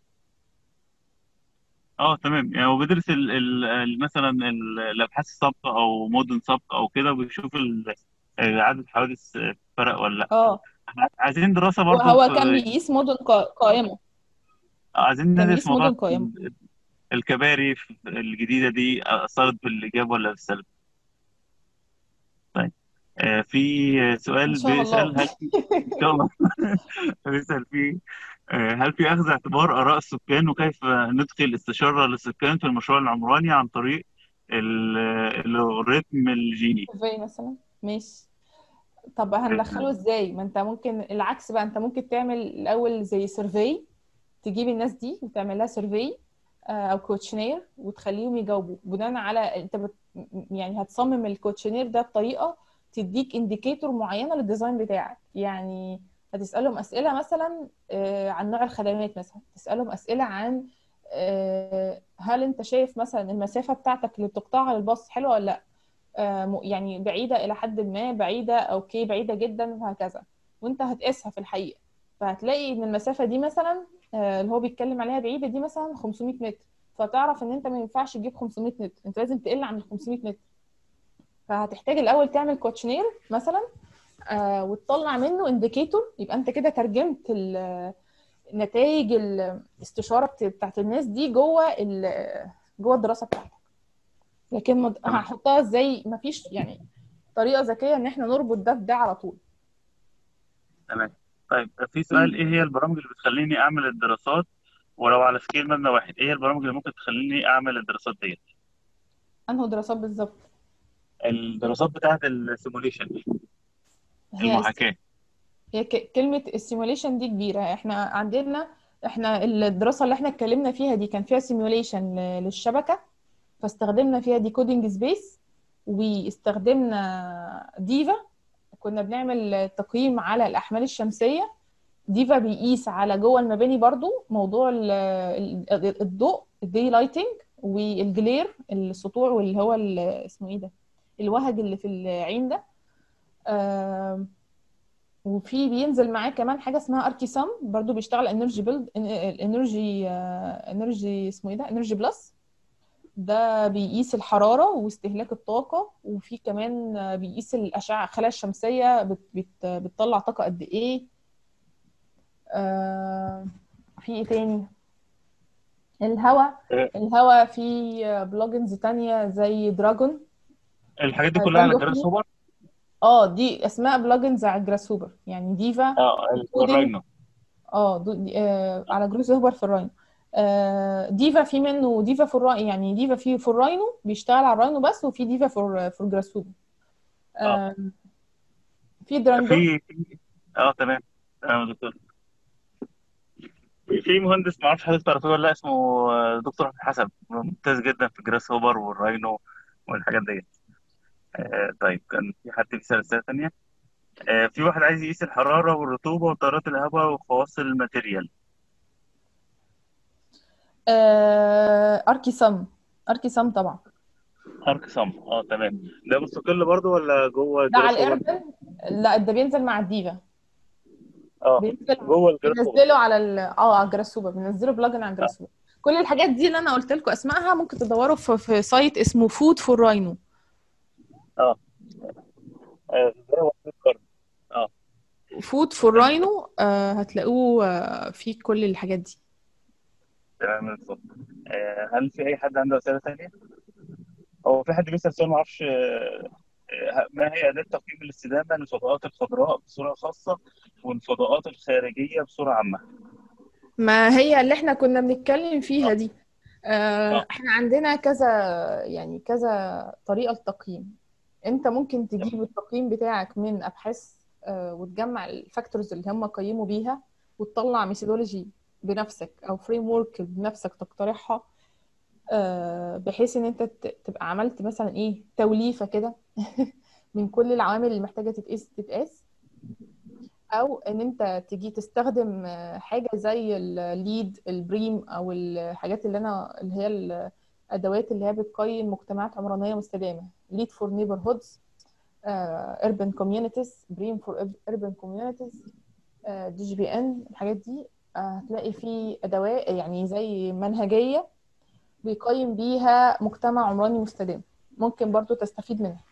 آه، تمام يعني هو بيدرس ال ال ال- مثلا ال- الابحاث السابقه او مدن سابقه او كده وبيشوف ال- آه، عدد الحوادث آه، فرق ولا لا اه احنا عايزين دراسه برضو وهو كان في بيقيس مدن قا- قائمه عايزين كان ندرس بيقيس موضوع مدن قائمه ال- الكباري في- الجديده دي اثرت بالايجاب ولا بالسلب طيب آه، في ان سؤال شاء الله بيسأل هل في إن شاء الله بيسأل فيه آه، هل في أخذ اعتبار آراء السكان وكيف ندخل استشارة للسكان في المشروع العمراني عن طريق ال- الالغوريثم الجيني زي مثلا ماشي طب هندخله ازاي ما انت ممكن العكس بقى انت ممكن تعمل الاول زي سيرفي تجيب الناس دي وتعمل لها سيرفي او كوتشنير وتخليهم يجاوبوا بناء على انت بت... يعني هتصمم الكوتشنير ده بطريقه تديك انديكيتور معينه للديزاين بتاعك يعني هتسالهم اسئله مثلا آه، عن نوع الخدمات مثلا تسالهم اسئله عن آه، هل انت شايف مثلا المسافه بتاعتك اللي بتقطعها للباص حلوه ولا لا آه، م- يعني بعيده الى حد ما بعيده اوكي بعيده جدا وهكذا وانت هتقيسها في الحقيقه فهتلاقي ان المسافه دي مثلا آه، اللي هو بيتكلم عليها بعيده دي مثلا 500 متر فتعرف ان انت ما ينفعش تجيب 500 متر انت لازم تقل عن ال 500 متر فهتحتاج الاول تعمل كوتشنير مثلا آه، وتطلع منه انديكيتور يبقى انت كده ترجمت ال- نتائج الاستشاره بت- بتاعت الناس دي جوه ال- جوه الدراسه بتاعتك لكن مد- تمام هنحطها ازاي مفيش يعني طريقه ذكيه ان احنا نربط ده بده على طول تمام طيب في سؤال إيه هي البرامج اللي بتخليني أعمل الدراسات ولو على سكيل مبنى واحد إيه هي البرامج اللي ممكن تخليني أعمل الدراسات ديت انه دراسات بالظبط الدراسات بتاعة السيموليشن هي المحاكاة هي ك- كلمة السيموليشن دي كبيرة احنا عندنا احنا الدراسة اللي احنا اتكلمنا فيها دي كان فيها سيموليشن للشبكة فاستخدمنا فيها ديكودنج سبيس واستخدمنا ديفا كنا بنعمل تقييم على الاحمال الشمسيه ديفا بيقيس على جوه المباني برضو موضوع ال- ال- الضوء الدي لايتنج والجلير السطوع واللي هو ال- اسمه ايه ده الوهج اللي في العين ده آم، وفي بينزل معاه كمان حاجه اسمها اركي سام برضو بيشتغل انرجي بيلد انرجي انرجي اسمه ايه ده انرجي بلس ده بيقيس الحراره واستهلاك الطاقه وفي كمان آه، بيقيس الاشعه الخلايا الشمسيه بت بت بتطلع طاقه قد ايه آه، في ايه تاني الهواء آه. الهواء في بلوجنز تانية زي دراجون الحاجات دي كلها على دراجون جراس هوبر اه دي اسماء بلوجنز على الجراس هوبر يعني ديفا اه الراينو اه دو- دي- آه، على جروس هوبر في الراينو آه، ديفا في منه ديفا في الراينو يعني ديفا في في الراينو بيشتغل على الراينو بس وفي ديفا في في جراس هوبر آه، في دراندو في في- اه تمام تمام يا دكتور في في مهندس ما اعرفش حضرتك تعرفيه ولا لا اسمه آه، دكتور أحمد حسن ممتاز جدا في جراس هوبر والراينو والحاجات دي آه طيب كان في حد بيسأل رسالة تانية آه في واحد عايز يقيس الحرارة والرطوبة وتيارات الهواء وخواص الماتيريال آه، اركي سم اركي سم طبعا ارك سم اه تمام ده مستقل برضو ولا جوه ده على جراس هوبر الايربن لا ده بينزل مع الديفا اه بينزل جوه الجراس هوبر بنزله على ال اه على الجراس هوبر بنزله بلجن على الجراس هوبر كل الحاجات دي اللي انا قلت لكم اسمائها ممكن تدوروا في, في سايت اسمه فود فور راينو اه آه، ده هو الكارد. اه فود فور راينو آه هتلاقوه آه فيه كل الحاجات دي تمام بالظبط آه هل في اي حد عنده رسالة تانية؟ هو في حد بيسأل سؤال ما اعرفش آه، آه، ما هي أداة تقييم الاستدامة للفضاءات الخضراء بصورة خاصة والفضاءات الخارجية بصورة عامة؟ ما هي اللي احنا كنا بنتكلم فيها دي آه آه. احنا عندنا كذا يعني كذا طريقة للتقييم انت ممكن تجيب التقييم بتاعك من ابحاث آه وتجمع الفاكتورز اللي هم قيموا بيها وتطلع ميثودولوجي بنفسك او فريم ورك بنفسك تقترحها آه بحيث ان انت ت- تبقى عملت مثلا ايه توليفة كده من كل العوامل اللي محتاجة تتقيس تتقاس او ان انت تيجي تستخدم آه، حاجه زي الليد البريم او الحاجات اللي انا اللي هي الادوات اللي هي بتقيم مجتمعات عمرانيه مستدامه ليد فور نيبر هودز urban communities بريم فور urban communities دي جي بي ان الحاجات دي آه، هتلاقي في ادوات يعني زي منهجيه بيقيم بيها مجتمع عمراني مستدام ممكن برضو تستفيد منها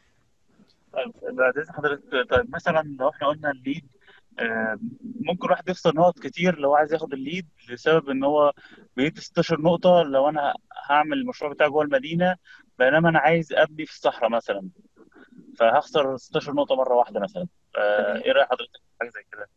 طيب بعد إذن حضرتك طيب مثلا لو احنا قلنا الليد آه، ممكن الواحد يخسر نقط كتير لو عايز ياخد الليد لسبب ان هو بيدي 16 نقطة لو انا هعمل المشروع بتاعي جوه المدينة بينما انا عايز ابني في الصحراء مثلا فهخسر 16 نقطة مرة واحدة مثلا آه، ايه رأي حضرتك في حاجة زي كده؟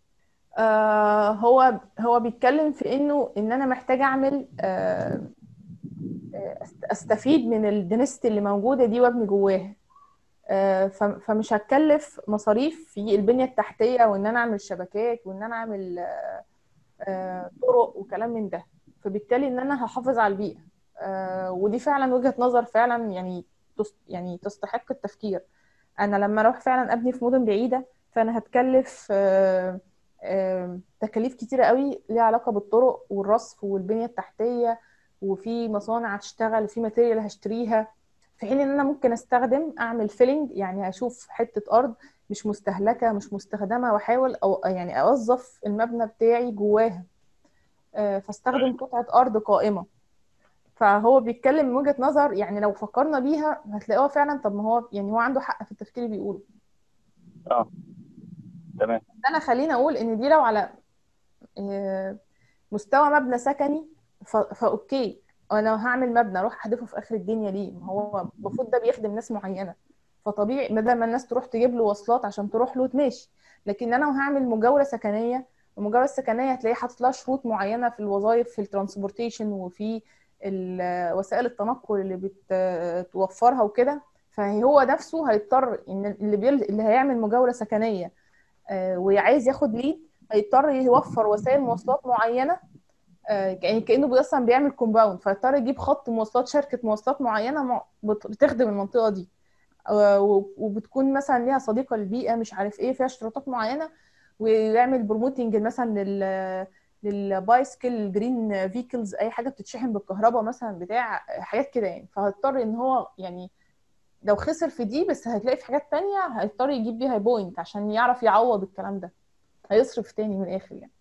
آه هو هو بيتكلم في انه ان انا محتاجه اعمل آه آه، أست- استفيد من الدنستي اللي موجوده دي وابني جواها آه، ف- فمش هتكلف مصاريف في البنيه التحتيه وان انا اعمل شبكات وان انا اعمل آه، آه، طرق وكلام من ده فبالتالي ان انا هحافظ على البيئه آه، ودي فعلا وجهه نظر فعلا يعني تس- يعني تستحق التفكير انا لما اروح فعلا ابني في مدن بعيده فانا هتكلف آه، آه، تكاليف كتيره قوي ليها علاقه بالطرق والرصف والبنيه التحتيه وفي مصانع هتشتغل وفي ماتيريال هشتريها في حين ان انا ممكن استخدم اعمل فيلنج يعني اشوف حته ارض مش مستهلكه مش مستخدمه واحاول او يعني اوظف المبنى بتاعي جواها آه، فاستخدم قطعه ارض قائمه فهو بيتكلم من وجهه نظر يعني لو فكرنا بيها هتلاقوها فعلا طب ما هو يعني هو عنده حق في التفكير اللي بيقوله اه تمام ده انا خليني اقول ان دي لو على آه، مستوى مبنى سكني ف- فاوكي انا هعمل مبنى اروح احدفه في اخر الدنيا ليه ما هو المفروض ده بيخدم ناس معينه فطبيعي بدل ما الناس تروح تجيب له وصلات عشان تروح له ماشي لكن انا هعمل مجاوره سكنيه المجاوره السكنيه هتلاقي حاطط لها شروط معينه في الوظائف في الترانسبورتيشن وفي ال- وسائل التنقل اللي بتوفرها وكده فهو نفسه هيضطر ان اللي بيل... اللي هيعمل مجاوره سكنيه آه، وعايز ياخد ليد هيضطر يوفر وسائل مواصلات معينه آه، يعني كانه اصلا بيعمل كومباوند فيضطر يجيب خط مواصلات شركه مواصلات معينه مع- بت- بتخدم المنطقه دي آه، و- وبتكون مثلا ليها صديقه للبيئه مش عارف ايه فيها اشتراطات معينه ويعمل بروموتنج مثلا لل للبايسكل جرين فيكلز اي حاجه بتتشحن بالكهرباء مثلا بتاع حاجات كده يعني فهيضطر ان هو يعني لو خسر في دي بس هتلاقي في حاجات تانية هيضطر يجيب بيها بوينت عشان يعرف يعوض الكلام ده هيصرف تاني من الاخر يعني